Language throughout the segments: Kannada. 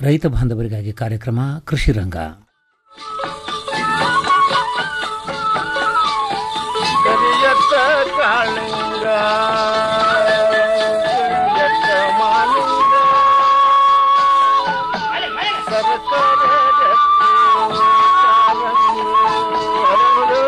ರೈತ ಬಾಂಧವರಿಗಾಗಿ ಕಾರ್ಯಕ್ರಮ ಕೃಷಿ ರಂಗ ಕರಿಯತ್ತ ಕಾಳಿಂಗ ಕರಿಯತ್ತ ಮಾಲಿಂಗ ಸರಸರ ರತ್ನ ಕಾಲಂಗು ಹರಳು.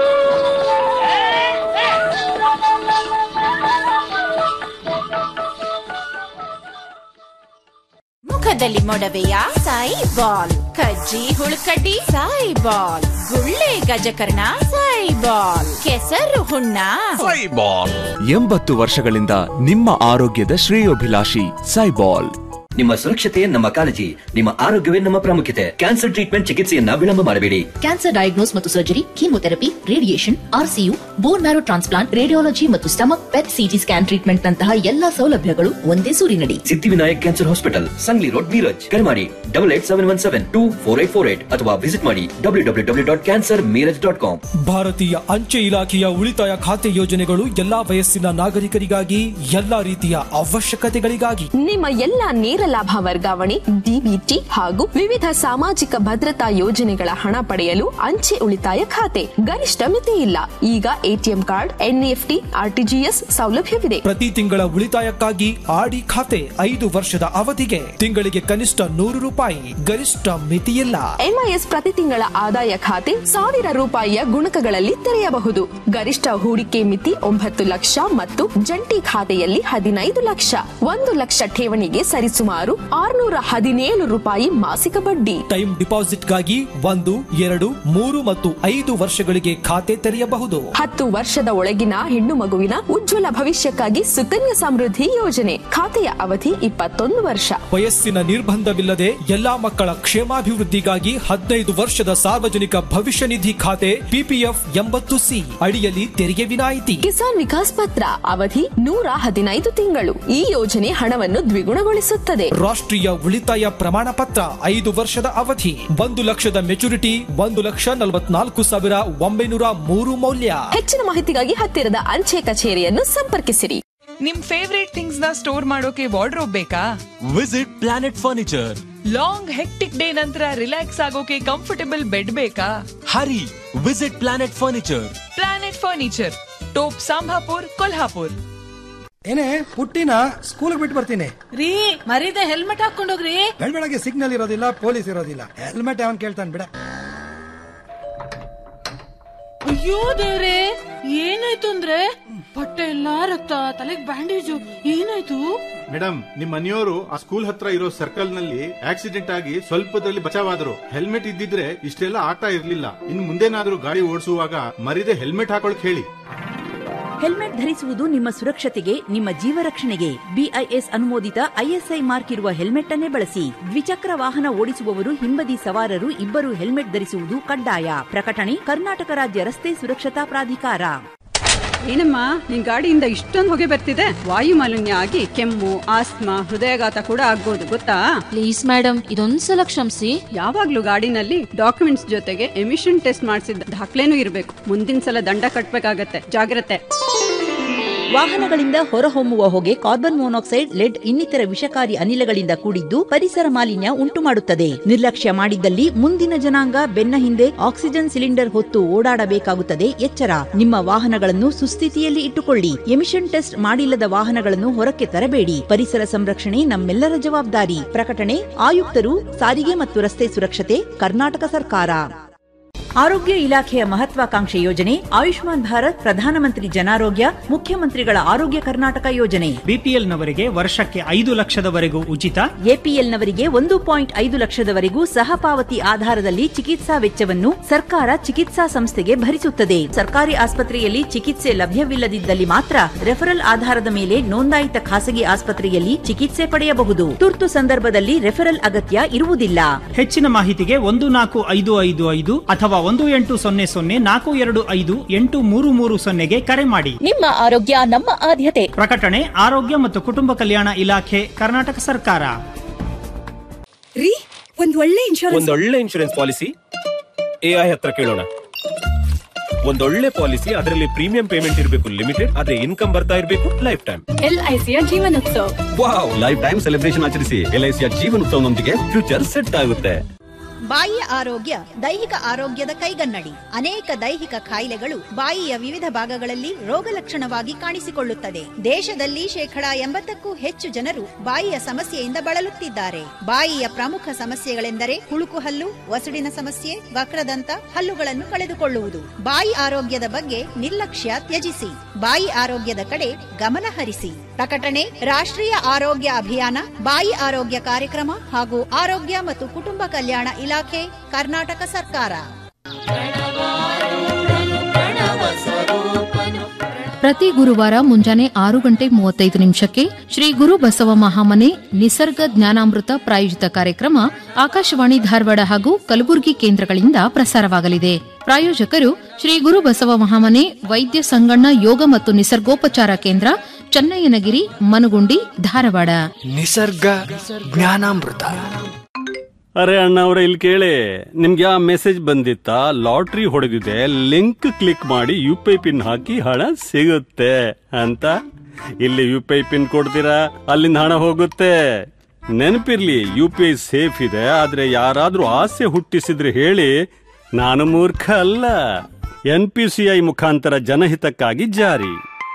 ಮುಖದಲ್ಲಿ ಮೊಡವೆಯ ಸಾಯಿ ಬಾಲ್ ಕಜ್ಜಿ ಹುಳುಕಡ್ಡಿ ಸಾಯಿ ಬಾಲ್ ಗುಳ್ಳೆ ಗಜಕರ್ಣ ಸಾಯಿ ಬಾಲ್ ಕೆಸರು ಹುಣ್ಣ ಸೈಬಾಲ್ ಎಂಬತ್ತು ವರ್ಷಗಳಿಂದ ನಿಮ್ಮ ಆರೋಗ್ಯದ ಶ್ರೇಯೋಭಿಲಾಷಿ ಸೈಬಾಲ್ ನಿಮ್ಮ ಸುರಕ್ಷತೆ ನಮ್ಮ ಕಾಳಜಿ ನಿಮ್ಮ ಆರೋಗ್ಯವೇ ನಮ್ಮ ಪ್ರಾಮುಖ್ಯತೆ ಕ್ಯಾನ್ಸರ್ ಟ್ರೀಟ್ಮೆಂಟ್ ಚಿಕಿತ್ಸೆಯನ್ನ ವಿಳಂಬ ಮಾಡಬೇಡಿ ಕ್ಯಾನ್ಸರ್ ಡಯಾಗ್ನೋಸ್ ಮತ್ತು surgery chemotherapy radiation RCU bone marrow transplant radiology ಮತ್ತು stomach PET CT scan treatment ನಂತಹ ಎಲ್ಲಾ ಸೌಲಭ್ಯಗಳು ಒಂದೇ ಸೂರಿನಡಿ Siddhivinayak cancer hospital Sangli road Miraj ಕರೆ ಮಾಡಿ double eight seven one seven two four eight four eight ಅಥವಾ ವಿಸಿಟ್ ಮಾಡಿ W W W dot cancer Miraj dot com ಭಾರತೀಯ ಅಂಚೆ ಇಲಾಖೆಯ ಉಳಿತಾಯ ಖಾತೆ ಯೋಜನೆಗಳು ಎಲ್ಲಾ ವಯಸ್ಸಿನ ನಾಗರಿಕರಿಗಾಗಿ ಎಲ್ಲಾ ರೀತಿಯ ಅವಶ್ಯಕತೆಗಳಿಗಾಗಿ ನಿಮ್ಮ ಎಲ್ಲ ನೇರ ಲಾಭ ವರ್ಗಾವಣೆ ಡಿಬಿಟಿ ಹಾಗೂ ವಿವಿಧ ಸಾಮಾಜಿಕ ಭದ್ರತಾ ಯೋಜನೆಗಳ ಹಣ ಪಡೆಯಲು ಅಂಚೆ ಉಳಿತಾಯ ಖಾತೆ ಗರಿಷ್ಠ ಮಿತಿ ಇಲ್ಲ ಈಗ ಎಟಿಎಂ ಕಾರ್ಡ್ ಎನ್ಇಎಫ್ಟಿ ಆರ್ಟಿಜಿಎಸ್ ಸೌಲಭ್ಯವಿದೆ ಪ್ರತಿ ತಿಂಗಳ ಉಳಿತಾಯಕ್ಕಾಗಿ ಆಡಿ ಖಾತೆ ಐದು ವರ್ಷದ ಅವಧಿಗೆ ತಿಂಗಳಿಗೆ ಕನಿಷ್ಠ ನೂರು ರೂಪಾಯಿ ಗರಿಷ್ಠ ಮಿತಿಯಿಲ್ಲ ಎಂಐಎಸ್ ಪ್ರತಿ ತಿಂಗಳ ಆದಾಯ ಖಾತೆ ಸಾವಿರ ರೂಪಾಯಿಯ ಗುಣಕಗಳಲ್ಲಿ ತೆರೆಯಬಹುದು ಗರಿಷ್ಠ ಹೂಡಿಕೆ ಮಿತಿ ಒಂಬತ್ತು ಲಕ್ಷ ಮತ್ತು ಜಂಟಿ ಖಾತೆಯಲ್ಲಿ ಹದಿನೈದು ಲಕ್ಷ ಒಂದು ಲಕ್ಷ ಠೇವಣಿಗೆ ಸರಿಸುಮಾರು ಆರುನೂರ ಹದಿನೇಳು ರೂಪಾಯಿ ಮಾಸಿಕ ಬಡ್ಡಿ ಟೈಮ್ ಡಿಪಾಸಿಟ್ಗಾಗಿ ಒಂದು ಎರಡು ಮೂರು ಮತ್ತು ಐದು ವರ್ಷಗಳಿಗೆ ಖಾತೆ ತೆರೆಯಬಹುದು ಹತ್ತು ವರ್ಷದ ಒಳಗಿನ ಹೆಣ್ಣು ಮಗುವಿನ ಉಜ್ವಲ ಭವಿಷ್ಯಕ್ಕಾಗಿ ಸುಕನ್ಯಾ ಸಮೃದ್ಧಿ ಯೋಜನೆ ಖಾತೆಯ ಅವಧಿ ಇಪ್ಪತ್ತೊಂದು ವರ್ಷ ವಯಸ್ಸಿನ ನಿರ್ಬಂಧವಿಲ್ಲದೆ ಎಲ್ಲಾ ಮಕ್ಕಳ ಕ್ಷೇಮಾಭಿವೃದ್ಧಿಗಾಗಿ ಹದಿನೈದು ವರ್ಷದ ಸಾರ್ವಜನಿಕ ಭವಿಷ್ಯ ನಿಧಿ ಖಾತೆ ಪಿಪಿಎಫ್ ಎಂಬತ್ತು ಸಿ ಅಡಿಯಲ್ಲಿ ತೆರಿಗೆ ವಿನಾಯಿತಿ ಕಿಸಾನ್ ವಿಕಾಸ್ ಪತ್ರ ಅವಧಿ ನೂರ ಹದಿನೈದು ತಿಂಗಳು ಈ ಯೋಜನೆ ಹಣವನ್ನು ದ್ವಿಗುಣಗೊಳಿಸುತ್ತದೆ ರಾಷ್ಟ್ರೀಯ ಉಳಿತಾಯ ಪ್ರಮಾಣ ಪತ್ರ ಐದು ವರ್ಷದ ಅವಧಿ ಒಂದು ಲಕ್ಷದ ಮೆಚುರಿಟಿ ಒಂದು ಲಕ್ಷ ನಲವತ್ನಾಲ್ಕು ಸಾವಿರ ಒಂಬೈನೂರ ಮೂರು ಮೌಲ್ಯ ಹೆಚ್ಚಿನ ಮಾಹಿತಿಗಾಗಿ ಹತ್ತಿರದ ಅಂಚೆ ಕಚೇರಿಯನ್ನು ಸಂಪರ್ಕಿಸಿರಿ ನಿಮ್ ಫೇವ್ರೇಟ್ ಥಿಂಗ್ಸ್ ನ ಸ್ಟೋರ್ ಮಾಡೋಕೆ ವಾರ್ಡ್ರೋಬ್ ಬೇಕಾ visit planet furniture long hectic day ನಂತರ ರಿಲ್ಯಾಕ್ಸ್ ಆಗೋಕೆ ಕಂಫರ್ಟಬಲ್ ಬೆಡ್ ಬೇಕಾ hurry visit planet furniture planet furniture ಟೋಪ್ ಸಂಭಾಪುರ್ ಕೊಲ್ಹಾಪುರ್ ಏನೇ ಪುಟ್ಟಿನ ಸ್ಕೂಲ್ಗೆ ಬಿಟ್ಟು ಬರ್ತೀನಿ ರೀ ಮರೀದೆ ಹೆಲ್ಮೆಟ್ ಹಾಕೊಂಡೋಗ್ರಿ ಬೆಳಗ್ಗೆ ಸಿಗ್ನಲ್ ಇರೋದಿಲ್ಲ ಪೊಲೀಸ್ ಇರೋದಿಲ್ಲ ಹೆಲ್ಮೆಟ್ ಯಾವನ್ ಕೇಳ್ತಾನೆ ಬಿಡ ಅಯ್ಯೋ ದೇವ್ರೆ ಏನಾಯ್ತು ಅಂದ್ರೆ ಬಟ್ಟೆ ಎಲ್ಲಾ ರಕ್ತ ತಲೆಗ್ ಬ್ಯಾಂಡೇಜು ಏನಾಯ್ತು ಮೇಡಮ್ ನಿಮ್ ಮನೆಯವರು ಆ ಸ್ಕೂಲ್ ಹತ್ರ ಇರೋ ಸರ್ಕಲ್ ನಲ್ಲಿ ಆಕ್ಸಿಡೆಂಟ್ ಆಗಿ ಸ್ವಲ್ಪದಲ್ಲಿ ಬಚಾವಾದ್ರು ಹೆಲ್ಮೆಟ್ ಇದ್ದಿದ್ರೆ ಇಷ್ಟೆಲ್ಲ ಆಗ್ತಾ ಇರ್ಲಿಲ್ಲ ಇನ್ ಮುಂದೇನಾದ್ರೂ ಗಾಡಿ ಓಡಿಸುವಾಗ ಮರಿದೆ ಹೆಲ್ಮೆಟ್ ಹಾಕೊಳಕ್ ಹೇಳಿ ಹೆಲ್ಮೆಟ್ ಧರಿಸುವುದು ನಿಮ್ಮ ಸುರಕ್ಷತೆಗೆ ನಿಮ್ಮ ಜೀವ ರಕ್ಷಣೆಗೆ ಬಿಐಎಸ್ ಅನುಮೋದಿತ ಐಎಸ್ಐ ಮಾರ್ಕ್ ಇರುವ ಹೆಲ್ಮೆಟ್ ಅನ್ನೇ ಬಳಸಿ ದ್ವಿಚಕ್ರ ವಾಹನ ಓಡಿಸುವವರು ಹಿಂಬದಿ ಸವಾರರು ಇಬ್ಬರು ಹೆಲ್ಮೆಟ್ ಧರಿಸುವುದು ಕಡ್ಡಾಯ ಪ್ರಕಟಣೆ ಕರ್ನಾಟಕ ರಾಜ್ಯ ರಸ್ತೆ ಸುರಕ್ಷತಾ ಪ್ರಾಧಿಕಾರ ಏನಮ್ಮ ನಿನ್ ಗಾಡಿಯಿಂದ ಇಷ್ಟೊಂದು ಹೊಗೆ ಬರ್ತಿದೆ ವಾಯು ಮಾಲಿನ್ಯ ಆಗಿ ಕೆಮ್ಮು ಆಸ್ತಮಾ ಹೃದಯಾಘಾತ ಕೂಡ ಆಗ್ಬೋದು ಗೊತ್ತಾ ಪ್ಲೀಸ್ ಮೇಡಮ್ ಇದೊಂದ್ಸಲ ಕ್ಷಮಿಸಿ ಯಾವಾಗ್ಲೂ ಗಾಡಿನಲ್ಲಿ ಡಾಕ್ಯುಮೆಂಟ್ಸ್ ಜೊತೆಗೆ ಎಮಿಷನ್ ಟೆಸ್ಟ್ ಮಾಡಿಸಿದ ದಾಖಲೆನೂ ಇರಬೇಕು ಮುಂದಿನ ಸಲ ದಂಡ ಕಟ್ಬೇಕಾಗತ್ತೆ ಜಾಗ್ರತೆ ವಾಹನಗಳಿಂದ ಹೊರಹೊಮ್ಮುವ ಹೊಗೆ ಕಾರ್ಬನ್ ಮೊನಾಕ್ಸೈಡ್ ಲೆಡ್ ಇನ್ನಿತರ ವಿಷಕಾರಿ ಅನಿಲಗಳಿಂದ ಕೂಡಿದ್ದು ಪರಿಸರ ಮಾಲಿನ್ಯ ಉಂಟು ಮಾಡುತ್ತದೆ ನಿರ್ಲಕ್ಷ್ಯ ಮಾಡಿದ್ದಲ್ಲಿ ಮುಂದಿನ ಜನಾಂಗ ಬೆನ್ನ ಹಿಂದೆ ಆಕ್ಸಿಜನ್ ಸಿಲಿಂಡರ್ ಹೊತ್ತು ಓಡಾಡಬೇಕಾಗುತ್ತದೆ ಎಚ್ಚರ ನಿಮ್ಮ ವಾಹನಗಳನ್ನು ಸುಸ್ಥಿತಿಯಲ್ಲಿ ಇಟ್ಟುಕೊಳ್ಳಿ ಎಮಿಷನ್ ಟೆಸ್ಟ್ ಮಾಡಿಲ್ಲದ ವಾಹನಗಳನ್ನು ಹೊರಕ್ಕೆ ತರಬೇಡಿ ಪರಿಸರ ಸಂರಕ್ಷಣೆ ನಮ್ಮೆಲ್ಲರ ಜವಾಬ್ದಾರಿ ಪ್ರಕಟಣೆ ಆಯುಕ್ತರು ಸಾರಿಗೆ ಮತ್ತು ರಸ್ತೆ ಸುರಕ್ಷತೆ ಕರ್ನಾಟಕ ಸರ್ಕಾರ ಆರೋಗ್ಯ ಇಲಾಖೆಯ ಮಹತ್ವಾಕಾಂಕ್ಷೆ ಯೋಜನೆ ಆಯುಷ್ಮಾನ್ ಭಾರತ್ ಪ್ರಧಾನಮಂತ್ರಿ ಜನಾರೋಗ್ಯ ಮುಖ್ಯಮಂತ್ರಿಗಳ ಆರೋಗ್ಯ ಕರ್ನಾಟಕ ಯೋಜನೆ ಬಿಪಿಎಲ್ನವರಿಗೆ ವರ್ಷಕ್ಕೆ ಐದು ಲಕ್ಷದವರೆಗೂ ಉಚಿತ ಎಪಿಎಲ್ನವರಿಗೆ ಒಂದು ಪಾಯಿಂಟ್ ಐದು ಲಕ್ಷದವರೆಗೂ ಸಹಪಾವತಿ ಆಧಾರದಲ್ಲಿ ಚಿಕಿತ್ಸಾ ವೆಚ್ಚವನ್ನು ಸರ್ಕಾರ ಚಿಕಿತ್ಸಾ ಸಂಸ್ಥೆಗೆ ಭರಿಸುತ್ತದೆ ಸರ್ಕಾರಿ ಆಸ್ಪತ್ರೆಯಲ್ಲಿ ಚಿಕಿತ್ಸೆ ಲಭ್ಯವಿಲ್ಲದಿದ್ದಲ್ಲಿ ಮಾತ್ರ ರೆಫರಲ್ ಆಧಾರದ ಮೇಲೆ ನೋಂದಾಯಿತ ಖಾಸಗಿ ಆಸ್ಪತ್ರೆಯಲ್ಲಿ ಚಿಕಿತ್ಸೆ ಪಡೆಯಬಹುದು ತುರ್ತು ಸಂದರ್ಭದಲ್ಲಿ ರೆಫರಲ್ ಅಗತ್ಯ ಇರುವುದಿಲ್ಲ ಹೆಚ್ಚಿನ ಮಾಹಿತಿಗೆ ಒಂದು ನಾಲ್ಕು ಐದು ಐದು ಐದು ಅಥವಾ ಒಂದು ಎಂಟು ಸೊನ್ನೆ ಸೊನ್ನೆ ನಾಲ್ಕು ಎರಡು ಐದು ಎಂಟು ಮೂರು ಮೂರು ಸೊನ್ನೆಗೆ ಕರೆ ಮಾಡಿ ನಿಮ್ಮ ಆರೋಗ್ಯ ನಮ್ಮ ಆದ್ಯತೆ ಪ್ರಕಟಣೆ ಆರೋಗ್ಯ ಮತ್ತು ಕುಟುಂಬ ಕಲ್ಯಾಣ ಇಲಾಖೆ ಕರ್ನಾಟಕ ಸರ್ಕಾರ ರೀ ಒಂದ್ ಒಳ್ಳೆ ಇನ್ಶೂರೆನ್ಸ್ ಒಂದೊಳ್ಳೆ ಇನ್ಶೂರೆನ್ಸ್ ಪಾಲಿಸಿ ಎಐ ಹತ್ರ ಕೇಳೋಣ ಒಂದೊಳ್ಳೆ ಪಾಲಿಸಿ ಅದರಲ್ಲಿ ಪ್ರೀಮಿಯಂ ಪೇಮೆಂಟ್ ಇರಬೇಕು ಲಿಮಿಟೆಡ್ ಆದ್ರೆ ಇನ್ಕಮ್ ಬರ್ತಾ ಇರಬೇಕು ಲೈಫ್ ಟೈಮ್ ಎಲ್ಐಸಿಯ Jeevan Utsav wow life time celebration ಆಚರಿಸಿ ಎಲ್ಐಸಿಯ ಜೀವನೋತ್ಸವನೊಂದಿಗೆ ಫ್ಯೂಚರ್ ಸೆಟ್ ಆಗುತ್ತೆ ಬಾಯಿಯ ಆರೋಗ್ಯ ದೈಹಿಕ ಆರೋಗ್ಯದ ಕೈಗನ್ನಡಿ ಅನೇಕ ದೈಹಿಕ ಕಾಯಿಲೆಗಳು ಬಾಯಿಯ ವಿವಿಧ ಭಾಗಗಳಲ್ಲಿ ರೋಗಲಕ್ಷಣವಾಗಿ ಕಾಣಿಸಿಕೊಳ್ಳುತ್ತದೆ ದೇಶದಲ್ಲಿ ಶೇಕಡಾ ಎಂಬತ್ತಕ್ಕೂ ಹೆಚ್ಚು ಜನರು ಬಾಯಿಯ ಸಮಸ್ಯೆಯಿಂದ ಬಳಲುತ್ತಿದ್ದಾರೆ ಬಾಯಿಯ ಪ್ರಮುಖ ಸಮಸ್ಯೆಗಳೆಂದರೆ ಹುಳುಕು ಹಲ್ಲು ವಸುಡಿನ ಸಮಸ್ಯೆ ವಕ್ರದಂತ ಹಲ್ಲುಗಳನ್ನು ಕಳೆದುಕೊಳ್ಳುವುದು ಬಾಯಿ ಆರೋಗ್ಯದ ಬಗ್ಗೆ ನಿರ್ಲಕ್ಷ್ಯ ತ್ಯಜಿಸಿ ಬಾಯಿ ಆರೋಗ್ಯದ ಕಡೆ ಗಮನ ಹರಿಸಿ ಪ್ರಕಟಣೆ ರಾಷ್ಟ್ರೀಯ ಆರೋಗ್ಯ ಅಭಿಯಾನ ಬಾಯಿ ಆರೋಗ್ಯ ಕಾರ್ಯಕ್ರಮ ಹಾಗೂ ಆರೋಗ್ಯ ಮತ್ತು ಕುಟುಂಬ ಕಲ್ಯಾಣ ಇಲಾಖೆ ಕರ್ನಾಟಕ ಸರ್ಕಾರ ಪ್ರತಿ ಗುರುವಾರ ಮುಂಜಾನೆ ಆರು ಗಂಟೆ ಮೂವತ್ತೈದು ನಿಮಿಷಕ್ಕೆ ಶ್ರೀ ಗುರು ಬಸವ ಮಹಾಮನೆ ನಿಸರ್ಗ ಜ್ಞಾನಾಮೃತ ಪ್ರಾಯೋಜಿತ ಕಾರ್ಯಕ್ರಮ ಆಕಾಶವಾಣಿ ಧಾರವಾಡ ಹಾಗೂ ಕಲಬುರಗಿ ಕೇಂದ್ರಗಳಿಂದ ಪ್ರಸಾರವಾಗಲಿದೆ ಪ್ರಾಯೋಜಕರು ಶ್ರೀ ಗುರು ಬಸವ ಮಹಾಮನೆ ವೈದ್ಯ ಸಂಗಣ್ಣ ಯೋಗ ಮತ್ತು ನಿಸರ್ಗೋಪಚಾರ ಕೇಂದ್ರ ಚನ್ನಯ್ಯನಗಿರಿ ಮನುಗುಂಡಿ ಧಾರವಾಡ ನಿಸರ್ಗ ಜ್ಞಾನಾಮೃತ ಅರೆ ಅಣ್ಣ ಅವ್ರೆ ಇಲ್ಲಿ ಕೇಳಿ ನಿಮ್ಗೆ ಆ ಮೆಸೇಜ್ ಬಂದಿತ್ತಾ ಲಾಟ್ರಿ ಹೊಡೆದಿದೆ ಲಿಂಕ್ ಕ್ಲಿಕ್ ಮಾಡಿ ಯು ಪಿ ಐ ಪಿನ್ ಹಾಕಿ ಹಣ ಸಿಗುತ್ತೆ ಅಂತ ಇಲ್ಲಿ ಯು ಪಿ ಐ ಪಿನ್ ಕೊಡ್ತೀರಾ ಅಲ್ಲಿಂದ ಹಣ ಹೋಗುತ್ತೆ ನೆನಪಿರ್ಲಿ ಯು ಪಿ ಐ ಸೇಫ್ ಇದೆ ಆದ್ರೆ ಯಾರಾದ್ರೂ ಆಸೆ ಹುಟ್ಟಿಸಿದ್ರೆ ಹೇಳಿ ನಾನು ಮೂರ್ಖ ಅಲ್ಲ ಎನ್ ಪಿ ಸಿ ಐ ಮುಖಾಂತರ ಜನಹಿತಕ್ಕಾಗಿ ಜಾರಿ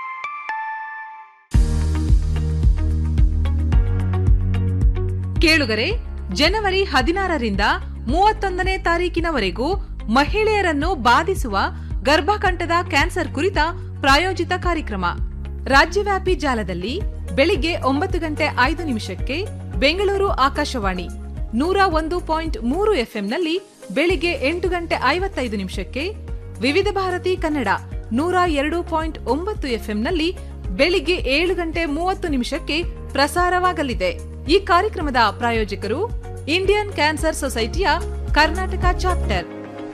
ಕೇಳುಗರೆ ಜನವರಿ ಹದಿನಾರರಿಂದ ಮೂವತ್ತೊಂದನೇ ತಾರೀಕಿನವರೆಗೂ ಮಹಿಳೆಯರನ್ನು ಬಾಧಿಸುವ ಗರ್ಭಕಂಠದ ಕ್ಯಾನ್ಸರ್ ಕುರಿತ ಪ್ರಾಯೋಜಿತ ಕಾರ್ಯಕ್ರಮ ರಾಜ್ಯವ್ಯಾಪಿ ಜಾಲದಲ್ಲಿ ಬೆಳಿಗ್ಗೆ ಒಂಬತ್ತು ಗಂಟೆ ಐದು ನಿಮಿಷಕ್ಕೆ ಬೆಂಗಳೂರು ಆಕಾಶವಾಣಿ ನೂರ ಒಂದು ಪಾಯಿಂಟ್ ಮೂರು ಎಫ್ಎಂನಲ್ಲಿ ಬೆಳಿಗ್ಗೆ ಎಂಟು ಗಂಟೆ ಐವತ್ತೈದು ನಿಮಿಷಕ್ಕೆ ವಿವಿಧ ಭಾರತಿ ಕನ್ನಡ ನೂರ ಎರಡು ಪಾಯಿಂಟ್ ಒಂಬತ್ತು ಎಫ್ಎಂನಲ್ಲಿ ಬೆಳಿಗ್ಗೆ ಏಳು ಗಂಟೆ ಮೂವತ್ತು ನಿಮಿಷಕ್ಕೆ ಪ್ರಸಾರವಾಗಲಿದೆ ಈ ಕಾರ್ಯಕ್ರಮದ ಪ್ರಾಯೋಜಕರು ಇಂಡಿಯನ್ ಕ್ಯಾನ್ಸರ್ ಸೊಸೈಟಿಯ ಕರ್ನಾಟಕ ಚಾಪ್ಟರ್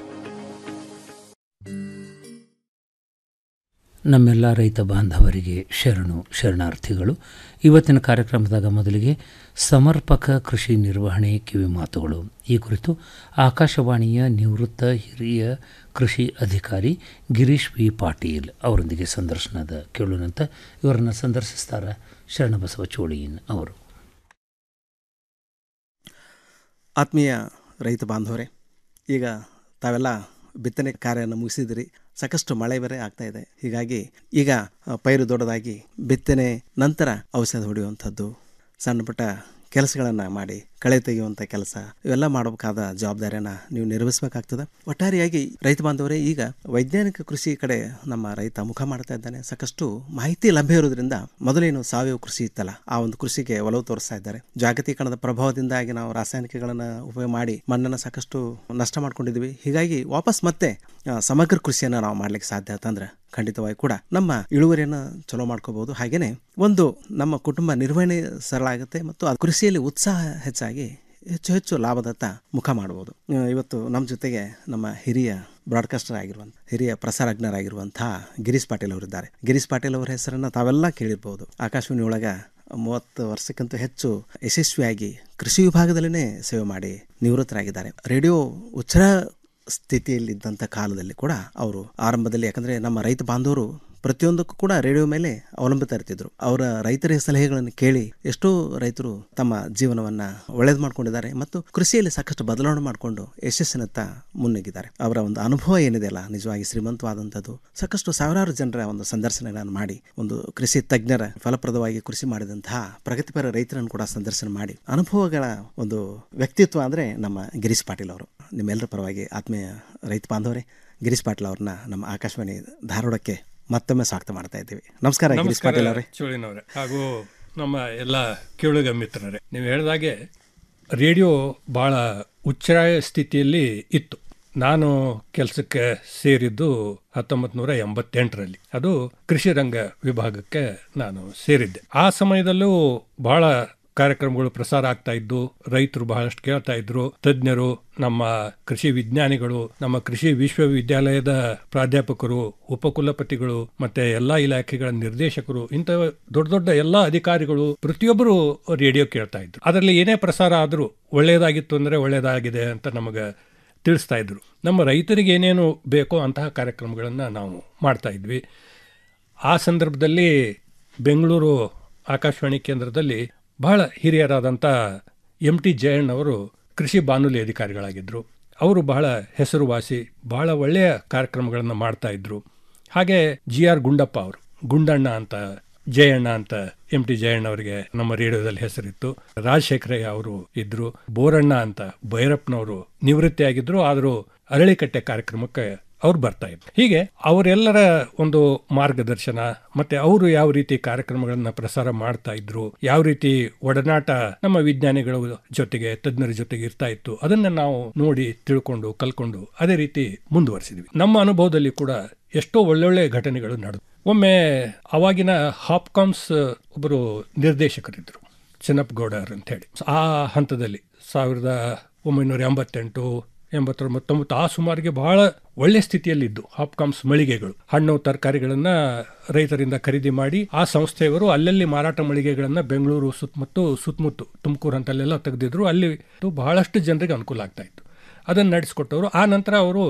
ನಮ್ಮೆಲ್ಲ ರೈತ ಬಾಂಧವರಿಗೆ ಶರಣು ಶರಣಾರ್ಥಿಗಳು ಇವತ್ತಿನ ಕಾರ್ಯಕ್ರಮದಾಗ ಮೊದಲಿಗೆ ಸಮರ್ಪಕ ಕೃಷಿ ನಿರ್ವಹಣೆ ಕಿವಿ ಮಾತುಗಳು ಈ ಕುರಿತು ಆಕಾಶವಾಣಿಯ ನಿವೃತ್ತ ಹಿರಿಯ ಕೃಷಿ ಅಧಿಕಾರಿ ಗಿರೀಶ್ ವಿ ಪಾಟೀಲ್ ಅವರೊಂದಿಗೆ ಸಂದರ್ಶನದ ಕೇಳೋಣಂತ ಇವರನ್ನು ಸಂದರ್ಶಿಸ್ತಾರೆ ಶರಣಬಸವ ಚೋಳಿಯನ್ ಅವರು ಆತ್ಮೀಯ ರೈತ ಬಾಂಧವರೇ ಈಗ ತಾವೆಲ್ಲ ಬಿತ್ತನೆ ಕಾರ್ಯವನ್ನು ಮುಗಿಸಿದಿರಿ ಸಾಕಷ್ಟು ಮಳೆ ಬೇರೆ ಆಗ್ತಾ ಇದೆ ಹೀಗಾಗಿ ಈಗ ಆ, ಪೈರು ದೊಡ್ಡದಾಗಿ ಬಿತ್ತನೆ ನಂತರ ಔಷಧ ಹೊಡೆಯುವಂಥದ್ದು ಸಣ್ಣ ಪುಟ್ಟ ಕೆಲಸಗಳನ್ನು ಮಾಡಿ ಕಳೆ ತೆಗೆಯುವಂಥ ಕೆಲಸ ಇವೆಲ್ಲ ಮಾಡಬೇಕಾದ ಜವಾಬ್ದಾರಿಯನ್ನು ನೀವು ನಿರ್ವಹಿಸಬೇಕಾಗ್ತದೆ ಒಟ್ಟಾರೆಯಾಗಿ ರೈತ ಬಾಂಧವರೇ ಈಗ ವೈಜ್ಞಾನಿಕ ಕೃಷಿ ಕಡೆ ನಮ್ಮ ರೈತ ಮುಖ ಮಾಡ್ತಾ ಇದ್ದಾನೆ ಸಾಕಷ್ಟು ಮಾಹಿತಿ ಲಭ್ಯ ಇರೋದ್ರಿಂದ ಮೊದಲೇನು ಸಾವಯವ ಕೃಷಿ ಇತ್ತಲ್ಲ ಆ ಒಂದು ಕೃಷಿಗೆ ಒಲವು ತೋರಿಸ್ತಾ ಇದ್ದಾರೆ ಜಾಗತೀಕರಣದ ಪ್ರಭಾವದಿಂದಾಗಿ ನಾವು ರಾಸಾಯನಿಕಗಳನ್ನು ಉಪಯೋಗ ಮಾಡಿ ಮಣ್ಣನ್ನು ಸಾಕಷ್ಟು ನಷ್ಟ ಮಾಡ್ಕೊಂಡಿದ್ವಿ ಹೀಗಾಗಿ ವಾಪಸ್ ಮತ್ತೆ ಆ, ಸಮಗ್ರ ಕೃಷಿಯನ್ನು ನಾವು ಮಾಡ್ಲಿಕ್ಕೆ ಸಾಧ್ಯ ಅಂತಂದ್ರೆ ಖಂಡಿತವಾಗಿ ಕೂಡ ನಮ್ಮ ಇಳುವರಿಯನ್ನು ಚಲೋ ಮಾಡ್ಕೋಬಹುದು ಹಾಗೇನೆ ಒಂದು ನಮ್ಮ ಕುಟುಂಬ ನಿರ್ವಹಣೆ ಸರಳ ಆಗುತ್ತೆ ಮತ್ತು ಆ ಕೃಷಿಯಲ್ಲಿ ಉತ್ಸಾಹ ಹೆಚ್ಚಾಗಿ ಹೆಚ್ಚು ಹೆಚ್ಚು ಲಾಭದತ್ತ ಮುಖ ಮಾಡಬಹುದು ಆ, ಇವತ್ತು ನಮ್ಮ ಜೊತೆಗೆ ನಮ್ಮ ಹಿರಿಯ ಬ್ರಾಡ್ಕಾಸ್ಟರ್ ಆಗಿರುವಂಥ ಹಿರಿಯ ಪ್ರಸಾರಜ್ಞರಾಗಿರುವಂತಹ ಗಿರೀಶ್ ಪಾಟೀಲ್ ಅವರಿದ್ದಾರೆ ಗಿರೀಶ್ ಪಾಟೀಲ್ ಅವರ ಹೆಸರನ್ನು ತಾವೆಲ್ಲ ಕೇಳಿರ್ಬೋದು ಆಕಾಶವಾಣಿ ಒಳಗ ಮೂವತ್ತು ವರ್ಷಕ್ಕಿಂತ ಹೆಚ್ಚು ಯಶಸ್ವಿಯಾಗಿ ಕೃಷಿ ವಿಭಾಗದಲ್ಲಿನೇ ಸೇವೆ ಮಾಡಿ ನಿವೃತ್ತರಾಗಿದ್ದಾರೆ ರೇಡಿಯೋ ಉಚ್ಚರ ಸ್ಥಿತಿಯಲ್ಲಿದ್ದಂಥ ಕಾಲದಲ್ಲಿ ಕೂಡ ಅವರು ಆರಂಭದಲ್ಲಿ ಯಾಕಂದರೆ ನಮ್ಮ ರೈತ ಬಾಂಧವರು ಪ್ರತಿಯೊಂದಕ್ಕೂ ಕೂಡ ರೇಡಿಯೋ ಮೇಲೆ ಅವಲಂಬಿತ ಇರ್ತಿದ್ರು ಅವರ ರೈತರ ಸಲಹೆಗಳನ್ನು ಕೇಳಿ ಎಷ್ಟೋ ರೈತರು ತಮ್ಮ ಜೀವನವನ್ನ ಒಳ್ಳೇದು ಮಾಡ್ಕೊಂಡಿದ್ದಾರೆ ಮತ್ತು ಕೃಷಿಯಲ್ಲಿ ಸಾಕಷ್ಟು ಬದಲಾವಣೆ ಮಾಡಿಕೊಂಡು ಯಶಸ್ಸಿನತ್ತ ಮುನ್ನುಗ್ಗಿದ್ದಾರೆ ಅವರ ಒಂದು ಅನುಭವ ಏನಿದೆಯಲ್ಲ ನಿಜವಾಗಿ ಶ್ರೀಮಂತವಾದಂಥದ್ದು ಸಾಕಷ್ಟು ಸಾವಿರಾರು ಜನರ ಒಂದು ಸಂದರ್ಶನಗಳನ್ನು ಮಾಡಿ ಒಂದು ಕೃಷಿ ತಜ್ಞರ ಫಲಪ್ರದವಾಗಿ ಕೃಷಿ ಮಾಡಿದಂತಹ ಪ್ರಗತಿಪರ ರೈತರನ್ನು ಕೂಡ ಸಂದರ್ಶನ ಮಾಡಿ ಅನುಭವಗಳ ಒಂದು ವ್ಯಕ್ತಿತ್ವ ಅಂದರೆ ನಮ್ಮ ಗಿರೀಶ್ ಪಾಟೀಲ್ ಅವರು ನಿಮ್ಮೆಲ್ಲರ ಪರವಾಗಿ ಆತ್ಮೀಯ ರೈತ ಬಾಂಧವರೇ ಗಿರೀಶ್ ಪಾಟೀಲ್ ಅವ್ರನ್ನ ನಮ್ಮ ಆಕಾಶವಾಣಿ ಧಾರವಾಡಕ್ಕೆ ಮತ್ತೊಮ್ಮೆ ಸ್ವಾಗತ ಮಾಡ್ತಾ ಇದ್ದೀವಿ ನಮಸ್ಕಾರ ಗಿರೀಶ್ ಪಾಟೀಲ್ ಅವರೇ ಚೋಳಿನವ್ರೆ ಹಾಗೂ ನಮ್ಮ ಎಲ್ಲ ಕೇಳುಗ ಮಿತ್ರರೇ ನೀವು ಹೇಳಿದಾಗೆ ರೇಡಿಯೋ ಭಾಳ ಉಚ್ಛ್ರಾಯ ಸ್ಥಿತಿಯಲ್ಲಿ ಇತ್ತು ನಾನು ಕೆಲಸಕ್ಕೆ ಸೇರಿದ್ದು ಹತ್ತೊಂಬತ್ತು ನೂರ ಎಂಬತ್ತೆಂಟರಲ್ಲಿ ಅದು ಕೃಷಿ ರಂಗ ವಿಭಾಗಕ್ಕೆ ನಾನು ಸೇರಿದ್ದೆ ಆ ಸಮಯದಲ್ಲೂ ಬಹಳ ಕಾರ್ಯಕ್ರಮಗಳು ಪ್ರಸಾರ ಆಗ್ತಾ ಇದ್ದು ರೈತರು ಬಹಳಷ್ಟು ಕೇಳ್ತಾ ಇದ್ರು ತಜ್ಞರು ನಮ್ಮ ಕೃಷಿ ವಿಜ್ಞಾನಿಗಳು ನಮ್ಮ ಕೃಷಿ ವಿಶ್ವವಿದ್ಯಾಲಯದ ಪ್ರಾಧ್ಯಾಪಕರು ಉಪಕುಲಪತಿಗಳು ಮತ್ತೆ ಎಲ್ಲಾ ಇಲಾಖೆಗಳ ನಿರ್ದೇಶಕರು ಇಂಥ ದೊಡ್ಡ ದೊಡ್ಡ ಎಲ್ಲಾ ಅಧಿಕಾರಿಗಳು ಪ್ರತಿಯೊಬ್ಬರು ರೇಡಿಯೋ ಕೇಳ್ತಾ ಇದ್ರು ಅದರಲ್ಲಿ ಏನೇ ಪ್ರಸಾರ ಆದರೂ ಒಳ್ಳೆಯದಾಗಿತ್ತು ಅಂದ್ರೆ ಒಳ್ಳೆಯದಾಗಿದೆ ಅಂತ ನಮಗೆ ತಿಳಿಸ್ತಾ ಇದ್ರು ನಮ್ಮ ರೈತರಿಗೆ ಏನೇನು ಬೇಕೋ ಅಂತಹ ಕಾರ್ಯಕ್ರಮಗಳನ್ನು ನಾವು ಮಾಡ್ತಾ ಇದ್ವಿ ಆ ಸಂದರ್ಭದಲ್ಲಿ ಬೆಂಗಳೂರು ಆಕಾಶವಾಣಿ ಕೇಂದ್ರದಲ್ಲಿ ಬಹಳ ಹಿರಿಯರಾದಂಥ ಎಂ ಟಿ ಜಯಣ್ಣವರು ಕೃಷಿ ಬಾನುಲಿ ಅಧಿಕಾರಿಗಳಾಗಿದ್ದರು ಅವರು ಬಹಳ ಹೆಸರುವಾಸಿ ಬಹಳ ಒಳ್ಳೆಯ ಕಾರ್ಯಕ್ರಮಗಳನ್ನು ಮಾಡ್ತಾ ಇದ್ರು ಹಾಗೆ ಜಿ ಆರ್ ಗುಂಡಪ್ಪ ಅವರು ಗುಂಡಣ್ಣ ಅಂತ ಜಯಣ್ಣ ಅಂತ ಎಂ ಟಿ ಜಯಣ್ಣ ಅವರಿಗೆ ನಮ್ಮ ರೇಡಿಯೋದಲ್ಲಿ ಹೆಸರಿತ್ತು ರಾಜಶೇಖರಯ್ಯ ಅವರು ಇದ್ರು ಬೋರಣ್ಣ ಅಂತ ಭೈರಪ್ಪನವರು ನಿವೃತ್ತಿ ಆಗಿದ್ರು ಆದರೂ ಅರಳಿಕಟ್ಟೆ ಕಾರ್ಯಕ್ರಮಕ್ಕೆ ಅವ್ರು ಬರ್ತಾ ಇದ್ರು ಹೀಗೆ ಅವರೆಲ್ಲರ ಒಂದು ಮಾರ್ಗದರ್ಶನ ಮತ್ತೆ ಅವರು ಯಾವ ರೀತಿ ಕಾರ್ಯಕ್ರಮಗಳನ್ನ ಪ್ರಸಾರ ಮಾಡ್ತಾ ಇದ್ರು ಯಾವ ರೀತಿ ಒಡನಾಟ ನಮ್ಮ ವಿಜ್ಞಾನಿಗಳ ಜೊತೆಗೆ ತಜ್ಞರ ಜೊತೆಗೆ ಇರ್ತಾ ಇತ್ತು ಅದನ್ನ ನಾವು ನೋಡಿ ತಿಳ್ಕೊಂಡು ಕಲ್ಕೊಂಡು ಅದೇ ರೀತಿ ಮುಂದುವರಿಸಿದ್ವಿ ನಮ್ಮ ಅನುಭವದಲ್ಲಿ ಕೂಡ ಎಷ್ಟೋ ಒಳ್ಳೊಳ್ಳೆ ಘಟನೆಗಳು ನಡೆದು ಒಮ್ಮೆ ಅವಾಗಿನ ಹಾಪ್ಕಾಮ್ಸ್ ಒಬ್ಬರು ನಿರ್ದೇಶಕರಿದ್ರು ಚೆನ್ನಪ್ಪಗೌಡರ್ ಅಂತ ಹೇಳಿ ಆ ಹಂತದಲ್ಲಿ ಸಾವಿರದ ಒಂಬೈನೂರ ಎಂಬತ್ತೆಂಟು ಎಂಬತ್ತೊಂಬತ್ತು ತೊಂಬತ್ತು ಆ ಸುಮಾರಿಗೆ ಬಹಳ ಒಳ್ಳೆ ಸ್ಥಿತಿಯಲ್ಲಿದ್ದು ಹಾಪ್ಕಾಮ್ಸ್ ಮಳಿಗೆಗಳು ಹಣ್ಣು ತರಕಾರಿಗಳನ್ನ ರೈತರಿಂದ ಖರೀದಿ ಮಾಡಿ ಆ ಸಂಸ್ಥೆಯವರು ಅಲ್ಲಲ್ಲಿ ಮಾರಾಟ ಮಳಿಗೆಗಳನ್ನ ಬೆಂಗಳೂರು ಸುತ್ತಮುತ್ತು ಸುತ್ತಮುತ್ತು ತುಮಕೂರು ಅಂತಲ್ಲೆಲ್ಲ ತೆಗೆದಿದ್ರು ಅಲ್ಲಿ ಬಹಳಷ್ಟು ಜನರಿಗೆ ಅನುಕೂಲ ಆಗ್ತಾ ಇತ್ತು ಅದನ್ನು ನಡೆಸ್ಕೊಟ್ಟವರು ಆ ನಂತರ ಅವರು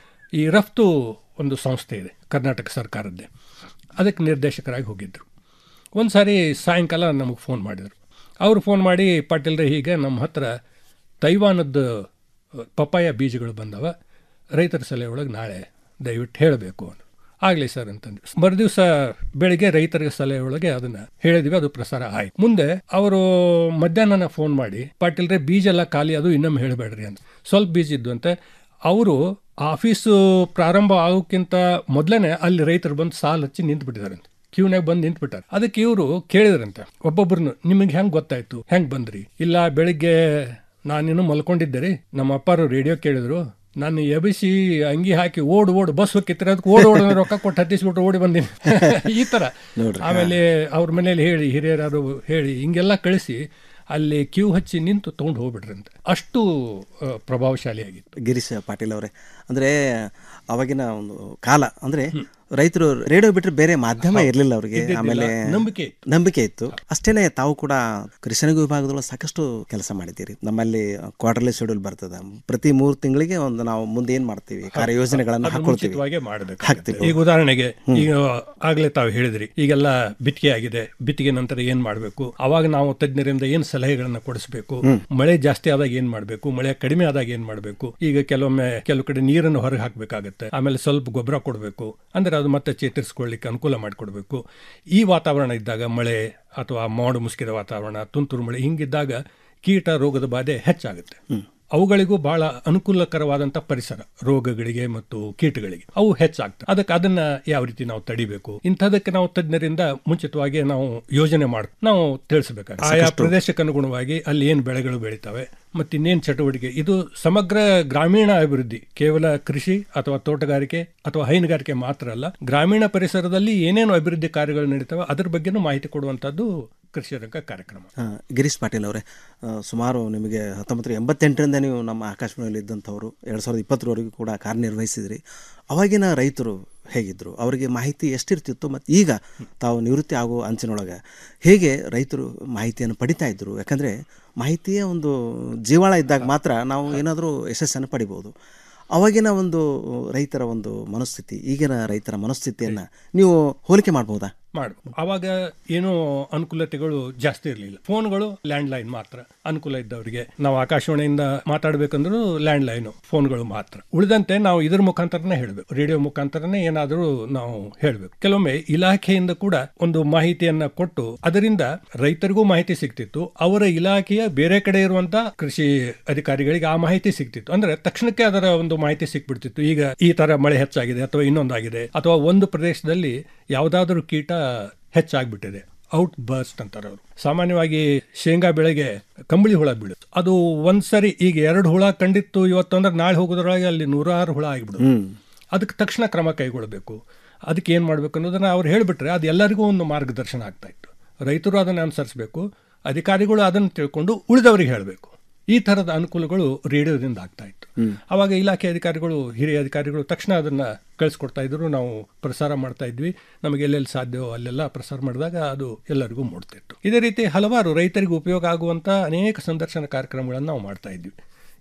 ಈ ರಫ್ತು ಒಂದು ಸಂಸ್ಥೆ ಇದೆ ಕರ್ನಾಟಕ ಸರ್ಕಾರದ್ದೇ ಅದಕ್ಕೆ ನಿರ್ದೇಶಕರಾಗಿ ಹೋಗಿದ್ದರು ಒಂದು ಸಾರಿ ಸಾಯಂಕಾಲ ನಮಗೆ ಫೋನ್ ಮಾಡಿದರು ಅವರು ಫೋನ್ ಮಾಡಿ ಪಾಟೀಲ್ರೆ ಹೀಗೆ ನಮ್ಮ ಹತ್ರ ತೈವಾನದ್ದು ಪಪ್ಪಾಯ ಬೀಜಗಳು ಬಂದವ ರೈತರ ಸಲಹೆ ಒಳಗೆ ನಾಳೆ ದಯವಿಟ್ಟು ಹೇಳಬೇಕು ಅಂದರು ಆಗಲಿ ಸರ್ ಅಂತಂದ್ರು ಮರುದಿವಸ ಬೆಳಿಗ್ಗೆ ರೈತರ ಸಲಹೆ ಒಳಗೆ ಅದನ್ನ ಹೇಳಿದ್ವಿ ಅದು ಪ್ರಸಾರ ಆಯ್ತು ಮುಂದೆ ಅವರು ಮಧ್ಯಾಹ್ನ ಫೋನ್ ಮಾಡಿ ಪಾಟೀಲ್ರೆ ಬೀಜ ಎಲ್ಲ ಖಾಲಿ ಅದು ಇನ್ನೊಮ್ಮೆ ಹೇಳಬೇಡ್ರಿ ಅಂತ ಸ್ವಲ್ಪ ಬೀಜ ಇದ್ದು ಅಂತೆ ಅವರು ಆಫೀಸು ಪ್ರಾರಂಭ ಆಗೋಕ್ಕಿಂತ ಮೊದಲನೇ ಅಲ್ಲಿ ರೈತರು ಬಂದು ಸಾಲು ಹಚ್ಚಿ ನಿಂತು ಬಿಟ್ಟಿದಾರಂತೆ ಕ್ಯೂನಾಗ ಬಂದು ನಿಂತ್ಬಿಟ್ಟಾರೆ ಅದಕ್ಕೆ ಇವರು ಕೇಳಿದ್ರಂತೆ ಒಬ್ಬೊಬ್ರನ್ನು ನಿಮಗೆ ಹೆಂಗೆ ಗೊತ್ತಾಯ್ತು ಹೆಂಗೆ ಬಂದ್ರಿ ಇಲ್ಲ ಬೆಳಿಗ್ಗೆ ನಾನಿನ್ನು ಮಲ್ಕೊಂಡಿದ್ದೆ ರೀ ನಮ್ಮ ಅಪ್ಪಾರು ರೇಡಿಯೋ ಕೇಳಿದ್ರು ನಾನು ಎಬಿಸಿ ಅಂಗಿ ಹಾಕಿ ಓಡ್ ಓಡ್ ಬಸ್ ಹೋಗಿತ್ತರ ಅದಕ್ಕೆ ಓಡ್ ಓಡ್ ರೊಕ್ಕ ಕೊಟ್ಟು ಹತ್ತಿಸ್ಬಿಟ್ಟು ಓಡಿ ಬಂದೀನಿ ಈ ಥರ ಆಮೇಲೆ ಅವ್ರ ಮನೇಲಿ ಹೇಳಿ ಹಿರಿಯರಾರು ಹೇಳಿ ಹಿಂಗೆಲ್ಲ ಕಳಿಸಿ ಅಲ್ಲಿ ಕ್ಯೂ ಹಚ್ಚಿ ನಿಂತು ತೊಗೊಂಡು ಹೋಗ್ಬಿಟ್ರಂತೆ ಅಷ್ಟು ಆ, ಪ್ರಭಾವಶಾಲಿಯಾಗಿತ್ತು ಗಿರೀಶ್ ಪಾಟೀಲ್ ಅವರೇ ಅಂದರೆ ಅವಾಗಿನ ಒಂದು ಕಾಲ ಅಂದರೆ ರೈತರು ರೇಡಿಯೋ ಬಿಟ್ಟರೆ ಬೇರೆ ಮಾಧ್ಯಮ ಇರಲಿಲ್ಲ ಅವರಿಗೆ ಇದ್ದಿದ್ದಿಲ್ಲ. ಆಮೇಲೆ ನಂಬಿಕೆ ನಂಬಿಕೆ ಇತ್ತು ಅಷ್ಟೇನೆ ತಾವು ಕೂಡ ಕೃಷಿನಗ ವಿಭಾಗದೊಳಗೆ ಸಾಕಷ್ಟು ಕೆಲಸ ಮಾಡಿದ್ದೀರಿ ನಮ್ಮಲ್ಲಿ ಕ್ವಾರ್ಟರ್ಲಿ ಶೆಡ್ಯೂಲ್ ಬರ್ತದೆ ಪ್ರತಿ ಮೂರು ತಿಂಗಳಿಗೆ ಒಂದು ನಾವು ಮುಂದೆ ಏನು ಮಾಡ್ತೀವಿ ಕಾರ್ಯಯೋಜನೆಗಳನ್ನು ಅದು ಹಾಕೊಳ್ತೀವಿ ಮುಂಚಿತವಾಗೇ ಮಾಡಬೇಕು ಹಾಕ್ತೀವಿ ಈಗ ಉದಾಹರಣೆಗೆ ಈಗ ಆಗ್ಲೇ ತಾವು ಹೇಳಿದ್ರಿ ಈಗೆಲ್ಲ ಬಿತ್ತಿಗೆ ಆಗಿದೆ ಬಿತ್ತಿಗೆ ನಂತರ ಏನ್ ಮಾಡಬೇಕು ಅವಾಗ ನಾವು ತಜ್ಞರಿಂದ ಏನ್ ಸಲಹೆಗಳನ್ನ ಕೊಡಿಸಬೇಕು ಮಳೆ ಜಾಸ್ತಿ ಆದಾಗ ಏನ್ ಮಾಡಬೇಕು ಮಳೆ ಕಡಿಮೆ ಆದಾಗ ಏನ್ ಮಾಡಬೇಕು ಈಗ ಕೆಲವೊಮ್ಮೆ ಕೆಲವು ಕಡೆ ನೀರನ್ನು ಹೊರಗೆ ಹಾಕ್ಬೇಕಾಗತ್ತೆ ಆಮೇಲೆ ಸ್ವಲ್ಪ ಗೊಬ್ಬರ ಕೊಡಬೇಕು ಅಂದ್ರೆ ಅದು ಮತ್ತೆ ಚೇತರಿಸ್ಕೊಳ್ಳಿಕ್ಕೆ ಅನುಕೂಲ ಮಾಡಿಕೊಡ್ಬೇಕು ಈ ವಾತಾವರಣ ಇದ್ದಾಗ ಮಳೆ ಅಥವಾ ಮೋಡ ಮುಸುಕಿದ ವಾತಾವರಣ ತುಂತುರು ಮಳೆ ಹಿಂಗಿದ್ದಾಗ ಕೀಟ ರೋಗದ ಬಾಧೆ ಹೆಚ್ಚಾಗುತ್ತೆ ಅವುಗಳಿಗೂ ಬಹಳ ಅನುಕೂಲಕರವಾದಂಥ ಪರಿಸರ ರೋಗಗಳಿಗೆ ಮತ್ತು ಕೀಟಗಳಿಗೆ ಅವು ಹೆಚ್ಚಾಗ್ತವೆ ಅದಕ್ಕೆ ಅದನ್ನ ಯಾವ ರೀತಿ ನಾವು ತಡಿಬೇಕು ಇಂಥದಕ್ಕೆ ನಾವು ತಜ್ಞರಿಂದ ಮುಂಚಿತವಾಗಿ ನಾವು ಯೋಜನೆ ಮಾಡಿ ನಾವು ತಿಳಿಸಬೇಕಾಗುತ್ತೆ ಆಯಾ ಪ್ರದೇಶಕ್ಕೆ ಅನುಗುಣವಾಗಿ ಅಲ್ಲಿ ಏನು ಬೆಳೆಗಳು ಬೆಳಿತವೆ ಮತ್ತು ಇನ್ನೇನು ಚಟುವಟಿಕೆ ಇದು ಸಮಗ್ರ ಗ್ರಾಮೀಣ ಅಭಿವೃದ್ಧಿ ಕೇವಲ ಕೃಷಿ ಅಥವಾ ತೋಟಗಾರಿಕೆ ಅಥವಾ ಹೈನುಗಾರಿಕೆ ಮಾತ್ರ ಅಲ್ಲ ಗ್ರಾಮೀಣ ಪರಿಸರದಲ್ಲಿ ಏನೇನು ಅಭಿವೃದ್ಧಿ ಕಾರ್ಯಗಳು ನಡೀತವೆ ಅದ್ರ ಬಗ್ಗೆನೂ ಮಾಹಿತಿ ಕೊಡುವಂಥದ್ದು ಕೃಷಿ ರಂಗ ಕಾರ್ಯಕ್ರಮ ಆ, ಗಿರೀಶ್ ಪಾಟೀಲ್ ಅವರೇ ಆ, ಸುಮಾರು ನಿಮಗೆ ಹತ್ತೊಂಬತ್ತು ನೂರ ಎಂಬತ್ತೆಂಟರಿಂದ ನೀವು ನಮ್ಮ ಆಕಾಶವಾಣಿಯಲ್ಲಿ ಇದ್ದಂಥವ್ರು ಎರಡು ಸಾವಿರದ ಇಪ್ಪತ್ತರವರೆಗೂ ಕೂಡ ಕಾರ್ಯನಿರ್ವಹಿಸಿದ್ರಿ ಅವಾಗಿನ ರೈತರು ಹೇಗಿದ್ದರು ಅವರಿಗೆ ಮಾಹಿತಿ ಎಷ್ಟಿರ್ತಿತ್ತು ಮತ್ತು ಈಗ ತಾವು ನಿವೃತ್ತಿ ಆಗೋ ಅಂಚಿನೊಳಗೆ ಹೇಗೆ ರೈತರು ಮಾಹಿತಿಯನ್ನು ಪಡಿತಾ ಇದ್ದರು ಯಾಕಂದರೆ ಮಾಹಿತಿಯೇ ಒಂದು ಜೀವಾಳ ಇದ್ದಾಗ ಮಾತ್ರ ನಾವು ಏನಾದರೂ ಯಶಸ್ಸನ್ನು ಪಡಿಬೋದು ಅವಾಗಿನ ಒಂದು ರೈತರ ಒಂದು ಮನಸ್ಥಿತಿ ಈಗಿನ ರೈತರ ಮನಸ್ಥಿತಿಯನ್ನು ನೀವು ಹೋಲಿಕೆ ಮಾಡ್ಬೋದಾ ಮಾಡು ಅವಾಗ ಏನೋ ಅನುಕೂಲತೆಗಳು ಜಾಸ್ತಿ ಇರಲಿಲ್ಲ ಫೋನ್ಗಳು ಲ್ಯಾಂಡ್ ಲೈನ್ ಮಾತ್ರ ಅನುಕೂಲ ಇದ್ದವರಿಗೆ ನಾವು ಆಕಾಶವಾಣಿಯಿಂದ ಮಾತಾಡ್ಬೇಕಂದ್ರೂ ಲ್ಯಾಂಡ್ ಲೈನ್ ಫೋನ್ಗಳು ಮಾತ್ರ ಉಳಿದಂತೆ ನಾವು ಇದ್ರ ಮುಖಾಂತರನೇ ಹೇಳಬೇಕು ರೇಡಿಯೋ ಮುಖಾಂತರನೇ ಏನಾದರೂ ನಾವು ಹೇಳಬೇಕು ಕೆಲವೊಮ್ಮೆ ಇಲಾಖೆಯಿಂದ ಕೂಡ ಒಂದು ಮಾಹಿತಿಯನ್ನ ಕೊಟ್ಟು ಅದರಿಂದ ರೈತರಿಗೂ ಮಾಹಿತಿ ಸಿಗ್ತಿತ್ತು ಅವರ ಇಲಾಖೆಯ ಬೇರೆ ಕಡೆ ಇರುವಂತ ಕೃಷಿ ಅಧಿಕಾರಿಗಳಿಗೆ ಆ ಮಾಹಿತಿ ಸಿಗ್ತಿತ್ತು ಅಂದ್ರೆ ತಕ್ಷಣಕ್ಕೆ ಅದರ ಒಂದು ಮಾಹಿತಿ ಸಿಕ್ಬಿಡ್ತಿತ್ತು ಈಗ ಈ ತರ ಮಳೆ ಹೆಚ್ಚಾಗಿದೆ ಅಥವಾ ಇನ್ನೊಂದಾಗಿದೆ ಅಥವಾ ಒಂದು ಪ್ರದೇಶದಲ್ಲಿ ಯಾವುದಾದ್ರೂ ಕೀಟ ಹೆಚ್ಚಾಗ್ಬಿಟ್ಟಿದೆ ಔಟ್ ಬರ್ಸ್ಟ್ ಅಂತಾರೆ ಅವರು ಸಾಮಾನ್ಯವಾಗಿ ಶೇಂಗಾ ಬೆಳೆಗೆ ಕಂಬಳಿ ಹುಳ ಬೀಳುತ್ತೆ ಅದು ಒಂದ್ಸರಿ ಈಗ ಎರಡು ಹುಳ ಕಂಡಿತ್ತು ಇವತ್ತು ಅಂದ್ರೆ ನಾಳೆ ಹೋಗೋದ್ರೊಳಗೆ ಅಲ್ಲಿ ನೂರಾರು ಹುಳ ಆಗಿಬಿಡುತ್ತೆ ಅದಕ್ಕೆ ತಕ್ಷಣ ಕ್ರಮ ಕೈಗೊಳ್ಳಬೇಕು ಅದಕ್ಕೆ ಏನು ಮಾಡಬೇಕು ಅನ್ನೋದನ್ನ ಅವ್ರು ಹೇಳಿಬಿಟ್ರೆ ಅದು ಎಲ್ಲರಿಗೂ ಒಂದು ಮಾರ್ಗದರ್ಶನ ಆಗ್ತಾ ಇತ್ತು ರೈತರು ಅದನ್ನು ಅನುಸರಿಸಬೇಕು ಅಧಿಕಾರಿಗಳು ಅದನ್ನು ತಿಳ್ಕೊಂಡು ಉಳಿದವರಿಗೆ ಹೇಳಬೇಕು ಈ ಥರದ ಅನುಕೂಲಗಳು ರೇಡಿಯೋದಿಂದ ಆಗ್ತಾ ಇತ್ತು ಅವಾಗ ಇಲಾಖೆ ಅಧಿಕಾರಿಗಳು ಹಿರಿಯ ಅಧಿಕಾರಿಗಳು ತಕ್ಷಣ ಅದನ್ನ ಕಳಿಸ್ಕೊಡ್ತಾ ಇದ್ರು ನಾವು ಪ್ರಸಾರ ಮಾಡ್ತಾ ಇದ್ವಿ ನಮಗೆ ಎಲ್ಲೆಲ್ಲಿ ಸಾಧ್ಯವೋ ಅಲ್ಲೆಲ್ಲ ಪ್ರಸಾರ ಮಾಡಿದಾಗ ಅದು ಎಲ್ಲರಿಗೂ ಮೂಡ್ತಿತ್ತು ಇದೇ ರೀತಿ ಹಲವಾರು ರೈತರಿಗೆ ಉಪಯೋಗ ಆಗುವಂಥ ಅನೇಕ ಸಂದರ್ಶನ ಕಾರ್ಯಕ್ರಮಗಳನ್ನು ನಾವು ಮಾಡ್ತಾ ಇದ್ವಿ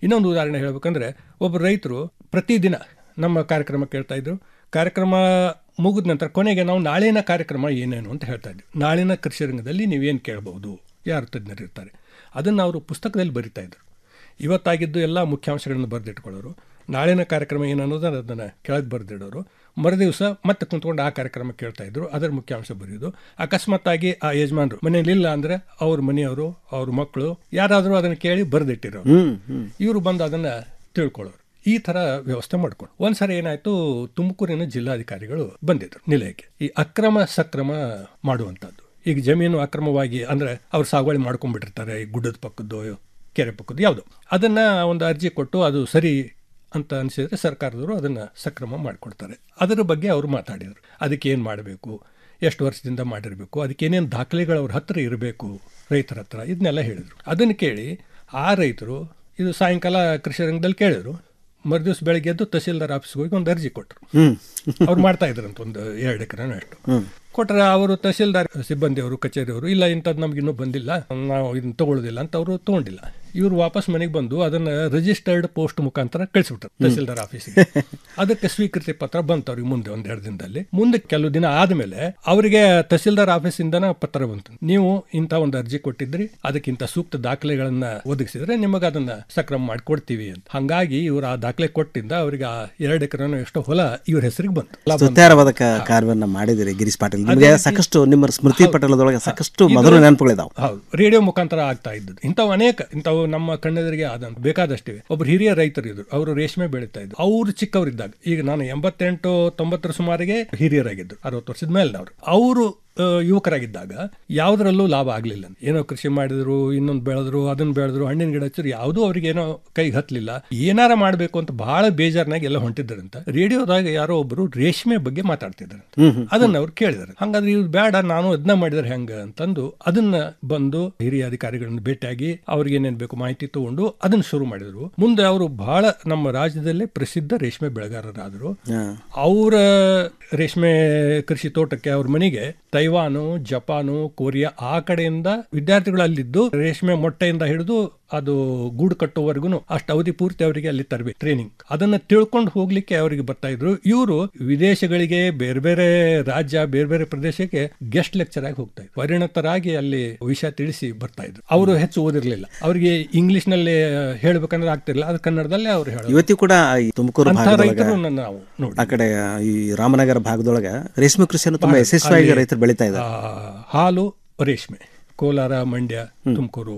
ಇನ್ನೊಂದು ಉದಾಹರಣೆ ಹೇಳ್ಬೇಕಂದ್ರೆ ಒಬ್ಬ ರೈತರು ಪ್ರತಿದಿನ ನಮ್ಮ ಕಾರ್ಯಕ್ರಮ ಕೇಳ್ತಾ ಇದ್ರು ಕಾರ್ಯಕ್ರಮ ಮುಗಿದ ನಂತರ ಕೊನೆಗೆ ನಾವು ನಾಳಿನ ಕಾರ್ಯಕ್ರಮ ಏನೇನು ಅಂತ ಹೇಳ್ತಾ ಇದ್ವಿ ನಾಳಿನ ಕೃಷಿ ರಂಗದಲ್ಲಿ ನೀವೇನು ಕೇಳಬಹುದು ಯಾರು ತಜ್ಞರು ಇರ್ತಾರೆ ಅದನ್ನು ಅವರು ಪುಸ್ತಕದಲ್ಲಿ ಬರಿತಾ ಇದ್ರು ಇವತ್ತಾಗಿದ್ದು ಎಲ್ಲ ಮುಖ್ಯಾಂಶಗಳನ್ನು ಬರೆದಿಟ್ಕೊಳ್ಳೋರು ನಾಳಿನ ಕಾರ್ಯಕ್ರಮ ಏನು ಅನ್ನೋದನ್ನು ಅದನ್ನು ಕೆಳಗೆ ಬರೆದಿಡೋರು ಮರುದಿವಸ ಮತ್ತೆ ಕುಂತ್ಕೊಂಡು ಆ ಕಾರ್ಯಕ್ರಮ ಕೇಳ್ತಾ ಇದ್ರು ಅದರ ಮುಖ್ಯಾಂಶ ಬರೆಯೋದು ಅಕಸ್ಮಾತ್ತಾಗಿ ಆ ಯಜಮಾನರು ಮನೆಯಲ್ಲಿಲ್ಲ ಅಂದರೆ ಅವ್ರ ಮನೆಯವರು ಅವ್ರ ಮಕ್ಕಳು ಯಾರಾದರೂ ಅದನ್ನು ಕೇಳಿ ಬರೆದಿಟ್ಟಿರೋರು ಹ್ಮ್, ಹ್ಮ್. ಇವರು ಬಂದು ಅದನ್ನು ತಿಳ್ಕೊಳ್ಳೋರು ಈ ಥರ ವ್ಯವಸ್ಥೆ ಮಾಡ್ಕೊಂಡು ಒಂದ್ಸರಿ ಏನಾಯ್ತು ತುಮಕೂರಿನ ಜಿಲ್ಲಾಧಿಕಾರಿಗಳು ಬಂದಿದ್ರು ನಿಲಯಕ್ಕೆ ಈ ಅಕ್ರಮ ಸಕ್ರಮ ಮಾಡುವಂಥದ್ದು ಈಗ ಜಮೀನು ಅಕ್ರಮವಾಗಿ ಅಂದ್ರೆ ಅವ್ರು ಸಾಗುವಳಿ ಮಾಡ್ಕೊಂಡ್ಬಿಟ್ಟಿರ್ತಾರೆ ಈ ಗುಡ್ಡದ ಪಕ್ಕದ್ದು ಕೆರೆ ಪಕ್ಕದ್ದು ಯಾವುದು ಅದನ್ನ ಒಂದು ಅರ್ಜಿ ಕೊಟ್ಟು ಅದು ಸರಿ ಅಂತ ಅನಿಸಿದ್ರೆ ಸರ್ಕಾರದವರು ಅದನ್ನು ಸಕ್ರಮ ಮಾಡಿಕೊಡ್ತಾರೆ ಅದರ ಬಗ್ಗೆ ಅವರು ಮಾತಾಡಿದರು ಅದಕ್ಕೆ ಏನು ಮಾಡಬೇಕು ಎಷ್ಟು ವರ್ಷದಿಂದ ಮಾಡಿರಬೇಕು ಅದಕ್ಕೆ ಏನೇನು ದಾಖಲೆಗಳು ಅವ್ರ ಹತ್ರ ಇರಬೇಕು ರೈತರ ಹತ್ರ ಇದನ್ನೆಲ್ಲ ಹೇಳಿದರು ಅದನ್ನು ಕೇಳಿ ಆ ರೈತರು ಇದು ಸಾಯಂಕಾಲ ಕೃಷಿ ರಂಗದಲ್ಲಿ ಕೇಳಿದ್ರು ಮರುದಿವ್ಸ ಬೆಳಗ್ಗೆ ಎದ್ದು ತಹಸೀಲ್ದಾರ್ ಆಫೀಸ್ಗೆ ಹೋಗಿ ಒಂದು ಅರ್ಜಿ ಕೊಟ್ಟರು ಹ್ಮ್. ಅವ್ರು ಮಾಡ್ತಾ ಇದ್ರಂತ ಒಂದು ಎರಡು ಎಕರೆನೋ ಅಷ್ಟು ಹ್ಮ್. ಕೊಟ್ಟರೆ ಅವರು ತಹಸೀಲ್ದಾರ್ ಸಿಬ್ಬಂದಿಯವರು ಕಚೇರಿಯವರು ಇಲ್ಲ ಇಂಥದ್ದು ನಮ್ಗೆ ಇನ್ನೂ ಬಂದಿಲ್ಲ ನಾವು ಇದನ್ನ ತಗೊಳ್ಳೋದಿಲ್ಲ ಅಂತ ಅವರು ತಗೊಂಡಿಲ್ಲ ಇವರು ವಾಪಸ್ ಮನೆಗೆ ಬಂದು ಅದನ್ನ ರಿಜಿಸ್ಟರ್ಡ್ ಪೋಸ್ಟ್ ಮುಖಾಂತರ ಕಳಿಸ್ಬಿಟ್ರು ತಹಸೀಲ್ದಾರ್ ಆಫೀಸಿಗೆ ಅದಕ್ಕೆ ಸ್ವೀಕೃತಿ ಪತ್ರ ಬಂತು ಅವ್ರಿಗೆ ಮುಂದೆ ಒಂದ್ ಎರಡು ದಿನದಲ್ಲಿ ಮುಂದೆ ಕೆಲವು ದಿನ ಆದ್ಮೇಲೆ ಅವರಿಗೆ ತಹಸೀಲ್ದಾರ್ ಆಫೀಸಿಂದನ ಪತ್ರ ಬಂತು ನೀವು ಇಂಥ ಒಂದು ಅರ್ಜಿ ಕೊಟ್ಟಿದ್ರಿ ಅದಕ್ಕಿಂತ ಸೂಕ್ತ ದಾಖಲೆಗಳನ್ನ ಒದಗಿಸಿದ್ರೆ ನಿಮಗೆ ಅದನ್ನ ಸಕ್ರಮ ಮಾಡಿ ಕೊಡ್ತೀವಿ ಅಂತ ಹಂಗಾಗಿ ಇವರು ಆ ದಾಖಲೆ ಕೊಟ್ಟಿಂದ ಅವರಿಗೆ ಆ ಎರಡು ಎಕರೆನೋ ಎಷ್ಟೋ ಹೊಲ ಇವ್ರ ಹೆಸರಿಗೆ ಬಂತು ಹೊಲ ಬಂತು. ಸ್ತುತ್ಯಾರವಾದ ಕ- ಕಾರ್ಯವನ್ನ ಮಾಡಿದಿರಿ ಗಿರೀಶ್ ಪಾಟೀಲ್ ನಿಮಗೆ ಅದೇ ರೀತಿ- ಸಾಕಷ್ಟು ನಿಮ್ಮ ಸ್ಮೃತಿ ಹೌದು. ಪಟಲದೊಳಗೆ ಸಾಕಷ್ಟು ಇದು- ಮಧುರ ನೆನಪುಗಳಿದಾವೆ ಹೌದು ರೇಡಿಯೋ ಮುಖಾಂತರ ಆಗ್ತಾ ಇದ್ದದ್ದು ಇಂಥವು ಅನೇಕ ಇಂಥವು ನಮ್ಮ ಕಣ್ಣೆದುರಿಗೆ ಆದಂತ ಬೇಕಾದಷ್ಟಿವೆ ಒಬ್ರು ಹಿರಿಯ ರೈತರು ಇದ್ರು ಅವರು ರೇಷ್ಮೆ ಬೆಳೀತಾ ಇದ್ರು ಅವರು ಚಿಕ್ಕವರಿದ್ದಾಗ ಈಗ ನಾನು ಎಂಬತ್ತೆಂಟು ತೊಂಬತ್ತರ ಸುಮಾರಿಗೆ ಹಿರಿಯರಾಗಿದ್ರು ಅರವತ್ತು ವರ್ಷದ ಮೇಲಿನವರು ಅವರು ಆ, ಯುವಕರಾಗಿದ್ದಾಗ ಯಾವುದರಲ್ಲೂ ಲಾಭ ಆಗಲಿಲ್ಲ ಏನೋ ಕೃಷಿ ಮಾಡಿದ್ರು ಇನ್ನೊಂದು ಬೆಳೆದ್ರು ಅದನ್ನ ಬೆಳೆದ್ರು ಹಣ್ಣಿನ ಗಿಡ ಹಚ್ಚಿದ್ರು ಯಾವುದೂ ಅವ್ರಿಗೆ ಏನೋ ಕೈಗೆ ಹತ್ತಲಿಲ್ಲ ಏನಾರ ಮಾಡಬೇಕು ಅಂತ ಬಹಳ ಬೇಜಾರ್ನಾಗ ಎಲ್ಲ ಹೊಂಟಿದ್ರಂತ ರೇಡಿಯೋದಾಗ ಯಾರೋ ಒಬ್ಬರು ರೇಷ್ಮೆ ಬಗ್ಗೆ ಮಾತಾಡ್ತಿದ್ರಂತ ಹ್ಮ್, ಹ್ಮ್. ಅದನ್ನ ಅವ್ರು ಕೇಳಿದಾರೆ ಹಂಗಾದ್ರೆ ಇವ್ರು ಬೇಡ ನಾನು ಅದನ್ನ ಮಾಡಿದ್ರೆ ಹೆಂಗ ಅಂತಂದು ಅದನ್ನ ಬಂದು ಹಿರಿಯ ಅಧಿಕಾರಿಗಳನ್ನ ಭೇಟಿಯಾಗಿ ಅವ್ರಿಗೆ ಏನೇನ್ ಬೇಕು ಮಾಹಿತಿ ತಗೊಂಡು ಅದನ್ನ ಶುರು ಮಾಡಿದ್ರು ಮುಂದೆ ಅವರು ಬಹಳ ನಮ್ಮ ರಾಜ್ಯದಲ್ಲೇ ಪ್ರಸಿದ್ಧ ರೇಷ್ಮೆ ಬೆಳೆಗಾರರಾದರು ಅವರ ರೇಷ್ಮೆ ಕೃಷಿ ತೋಟಕ್ಕೆ ಅವ್ರ ಮನೆಗೆ ತೈವಾನು ಜಪಾನು ಕೊರಿಯಾ ಆ ಕಡೆಯಿಂದ ವಿದ್ಯಾರ್ಥಿಗಳು ಅಲ್ಲಿದ್ದು ರೇಷ್ಮೆ ಮೊಟ್ಟೆಯಿಂದ ಹಿಡಿದು ಅದು ಗೂಡು ಕಟ್ಟುವವರೆಗೂ ಅಷ್ಟು ಅವಧಿ ಪೂರ್ತಿ ಅವರಿಗೆ ಅಲ್ಲಿ ತರಬೇಕು ಟ್ರೈನಿಂಗ್ ಅದನ್ನ ತಿಳ್ಕೊಂಡು ಹೋಗ್ಲಿಕ್ಕೆ ಅವರಿಗೆ ಬರ್ತಾ ಇದ್ರು ಇವರು ವಿದೇಶಗಳಿಗೆ ಬೇರೆ ಬೇರೆ ರಾಜ್ಯ ಬೇರೆ ಬೇರೆ ಪ್ರದೇಶಕ್ಕೆ ಗೆಸ್ಟ್ ಲೆಕ್ಚರ್ ಆಗಿ ಹೋಗ್ತಾ ಇದ್ರು ಪರಿಣತರಾಗಿ ಅಲ್ಲಿ ವಿಷಯ ತಿಳಿಸಿ ಬರ್ತಾ ಇದ್ರು ಅವರು ಹೆಚ್ಚು ಓದಿರ್ಲಿಲ್ಲ ಅವರಿಗೆ ಇಂಗ್ಲಿಷ್ ನಲ್ಲಿ ಹೇಳ್ಬೇಕಂದ್ರೆ ಆಗ್ತಿರ್ಲಿಲ್ಲ ಅದು ಕನ್ನಡದಲ್ಲೇ ಅವ್ರು ಹೇಳೋದು ಇವತ್ತಿ ಕೂಡ ಈ ತುಮಕೂರು ಅಂಥ ಭಾಗದೊಳಗ ರೈತರನ್ನ ನಾವು ನೋಡಿ ಆ ಕಡೆ ಈ ರಾಮನಗರ ಭಾಗದೊಳಗ ರೇಷ್ಮೆ ಕೃಷಿಯನ್ನು ತುಂಬಾ ಯಶಸ್ವಿಯಾಗಿ ಅಲ್ಲಿ, ರೈತರು ಬೆಳೀತಾ ಇದ್ದಾರೆ ಆ, ಹಾಲು ರೇಷ್ಮೆ ಕೋಲಾರ ಮಂಡ್ಯ ತುಮಕೂರು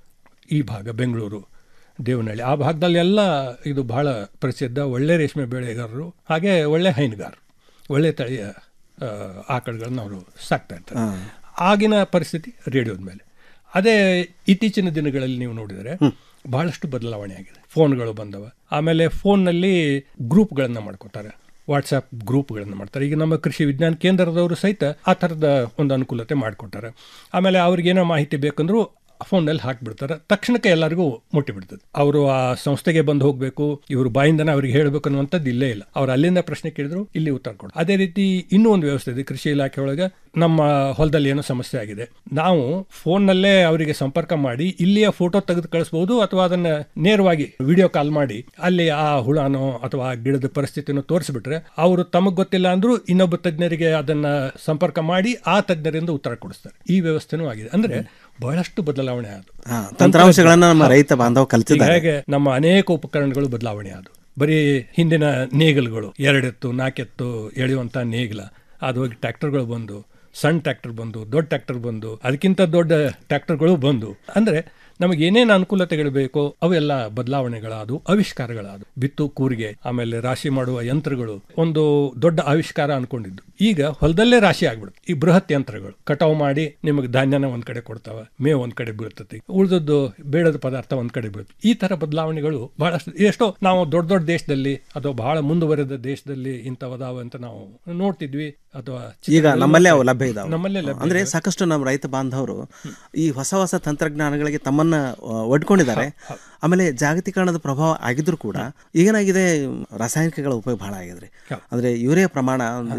ಈ ಭಾಗ ಬೆಂಗಳೂರು ದೇವನಹಳ್ಳಿ ಆ ಭಾಗದಲ್ಲೆಲ್ಲ ಇದು ಬಹಳ ಪ್ರಸಿದ್ಧ ಒಳ್ಳೆ ರೇಷ್ಮೆ ಬೆಳೆಗಾರರು ಹಾಗೆ ಒಳ್ಳೆ ಹೈನುಗಾರರು ಒಳ್ಳೆ ತಳಿಯ ಆ, ಆಕಳುಗಳನ್ನ ಅವರು ಸಾಕ್ತಾ ಇರ್ತಾರೆ ಆಗಿನ ಪರಿಸ್ಥಿತಿ ರೇಡಿಯೋದ ಮೇಲೆ ಅದೇ ಇತ್ತೀಚಿನ ದಿನಗಳಲ್ಲಿ ನೀವು ನೋಡಿದರೆ ಬಹಳಷ್ಟು ಬದಲಾವಣೆ ಆಗಿದೆ ಫೋನ್ಗಳು ಬಂದವ ಆಮೇಲೆ ಫೋನ್ನಲ್ಲಿ ಗ್ರೂಪ್ಗಳನ್ನು ಮಾಡ್ಕೋತಾರೆ ವಾಟ್ಸಪ್ ಗ್ರೂಪ್ಗಳನ್ನು ಮಾಡ್ತಾರೆ ಈಗ ನಮ್ಮ ಕೃಷಿ ವಿಜ್ಞಾನ ಕೇಂದ್ರದವರು ಸಹಿತ ಆ ಥರದ ಒಂದು ಅನುಕೂಲತೆ ಮಾಡಿಕೊಟ್ಟಾರೆ ಆಮೇಲೆ ಅವ್ರಿಗೇನೋ ಮಾಹಿತಿ ಬೇಕಂದ್ರೂ ಫೋನಲ್ಲಿ ಹಾಕ್ಬಿಡ್ತಾರೆ ತಕ್ಷಣಕ್ಕೆ ಎಲ್ಲರಿಗೂ ಮುಟ್ಟಿಬಿಡ್ತದೆ ಅವರು ಆ ಸಂಸ್ಥೆಗೆ ಬಂದು ಹೋಗಬೇಕು ಇವರು ಬಾಯಿಂದನೇ ಅವ್ರಿಗೆ ಹೇಳಬೇಕು ಅನ್ನುವಂಥದ್ದು ಇಲ್ಲೇ ಇಲ್ಲ ಅವ್ರು ಅಲ್ಲಿಂದ ಪ್ರಶ್ನೆ ಕೇಳಿದ್ರು ಇಲ್ಲಿ ಉತ್ತರ ಕೊಡು ಅದೇ ರೀತಿ ಇನ್ನೂ ಒಂದು ವ್ಯವಸ್ಥೆ ಇದೆ ಕೃಷಿ ಇಲಾಖೆ ಒಳಗೆ ನಮ್ಮ ಹೊಲದಲ್ಲಿ ಏನೋ ಸಮಸ್ಯೆ ಆಗಿದೆ ನಾವು ಫೋನ್ನಲ್ಲೇ ಅವರಿಗೆ ಸಂಪರ್ಕ ಮಾಡಿ ಇಲ್ಲಿಯ ಫೋಟೋ ತೆಗೆದು ಕಳಿಸ್ಬೋದು ಅಥವಾ ಅದನ್ನ ನೇರವಾಗಿ ವಿಡಿಯೋ ಕಾಲ್ ಮಾಡಿ ಅಲ್ಲಿ ಆ ಹುಳನೋ ಅಥವಾ ಆ ಗಿಡದ ಪರಿಸ್ಥಿತಿನೋ ತೋರಿಸ್ಬಿಟ್ರೆ ಅವರು ತಮಗೆ ಗೊತ್ತಿಲ್ಲ ಅಂದ್ರೂ ಇನ್ನೊಬ್ಬ ತಜ್ಞರಿಗೆ ಅದನ್ನ ಸಂಪರ್ಕ ಮಾಡಿ ಆ ತಜ್ಞರಿಂದ ಉತ್ತರ ಕೊಡಿಸ್ತಾರೆ ಈ ವ್ಯವಸ್ಥೆನೂ ಆಗಿದೆ ಅಂದ್ರೆ ಬಹಳಷ್ಟು ಬದಲಾವಣೆ ಆದವು ಹಾ, ತಂತ್ರಾಂಶಗಳನ್ನ ನಮ್ಮ ರೈತ ಬಾಂಧವ ಈಗ ಕಲ್ತಿದ್ದಾರೆ ಹೇಗೆ ನಮ್ಮ ಅನೇಕ ಉಪಕರಣಗಳು ಬದಲಾವಣೆ ಆದವು ಬರೀ ಹಿಂದಿನ ನೇಗಲ್ಗಳು ಎರಡೆತ್ತು ನಾಲ್ಕೆತ್ತು ಎಳೆಯುವಂಥ ನೇಗಿಲ ಅದು ಹೋಗಿ ಟ್ರ್ಯಾಕ್ಟರ್ಗಳು ಬಂದು ಸಣ್ಣ ಟ್ರ್ಯಾಕ್ಟರ್ ಬಂದು ದೊಡ್ಡ ಟ್ರ್ಯಾಕ್ಟರ್ ಬಂದು ಅದಕ್ಕಿಂತ ದೊಡ್ಡ ಟ್ರ್ಯಾಕ್ಟರ್ಗಳು ಬಂದು ಅಂದ್ರೆ ನಮಗೆ ಏನೇನು ಅನುಕೂಲತೆಗಳು ಬೇಕೋ ಅವೆಲ್ಲ ಬದಲಾವಣೆಗಳಾದವು ಆವಿಷ್ಕಾರಗಳಾದವು ಬಿತ್ತು ಕೂರಿಗೆ ಆಮೇಲೆ ರಾಶಿ ಮಾಡುವ ಯಂತ್ರಗಳು ಒಂದು ದೊಡ್ಡ ಆವಿಷ್ಕಾರ ಅನ್ಕೊಂಡಿದ್ದು ಈಗ ಹೊಲದಲ್ಲೇ ರಾಶಿ ಆಗ್ಬಿಡುತ್ತೆ ಈ ಬೃಹತ್ ಯಂತ್ರಗಳು ಕಟಾವು ಮಾಡಿ ನಿಮಗೆ ಧಾನ್ಯನ ಒಂದ್ ಕಡೆ ಕೊಡ್ತಾವ ಮೇವು ಒಂದ್ ಕಡೆ ಬೀಳ್ತತಿ ಉಳಿದದ್ದು ಬೇಡದ ಪದಾರ್ಥ ಒಂದ್ ಕಡೆ ಬೀಳುತ್ತೆ ಈ ತರ ಬದಲಾವಣೆಗಳು ಬಹಳಷ್ಟು ಎಷ್ಟೋ ನಾವು ದೊಡ್ಡ ದೊಡ್ಡ ದೇಶದಲ್ಲಿ ಅಥವಾ ಬಹಳ ಮುಂದುವರೆದ ದೇಶದಲ್ಲಿ ಇಂಥವದಾವ ಅಂತ ನಾವು ನೋಡ್ತಿದ್ವಿ ಅಥವಾ ಈಗ ಚಿತ್ರಗಳಲ್ಲಿ ನಮ್ಮಲ್ಲೇ ಅವು ನೋಡ್ತಾ ಲಭ್ಯ ಇದ್ವಿ. ಇದಾವೆ ನಮ್ಮಲ್ಲೇ ಲಭ್ಯ ಅಂದ್ರೆ ಇದಾವೆ. ಸಾಕಷ್ಟು ನಮ್ಮ ರೈತ ಬಾಂಧವರು ಈ ಹೊಸ ಹೊಸ ತಂತ್ರಜ್ಞಾನಗಳಿಗೆ ತಮ್ಮನ್ನ ಆ, ಒಡ್ಕೊಂಡಿದ್ದಾರೆ ಆಮೇಲೆ ಜಾಗತೀಕರಣದ ಪ್ರಭಾವ ಆಗಿದ್ರು ಕೂಡ ಈಗೇನಾಗಿದೆ ರಾಸಾಯನಿಕಗಳ ಉಪಯೋಗ ಬಹಳ ಆಗಿದ್ರಿ ಅಂದ್ರೆ ಯೂರಿಯಾ ಪ್ರಮಾಣ ಇದರಲ್ಲಿ ಜಾಸ್ತಿ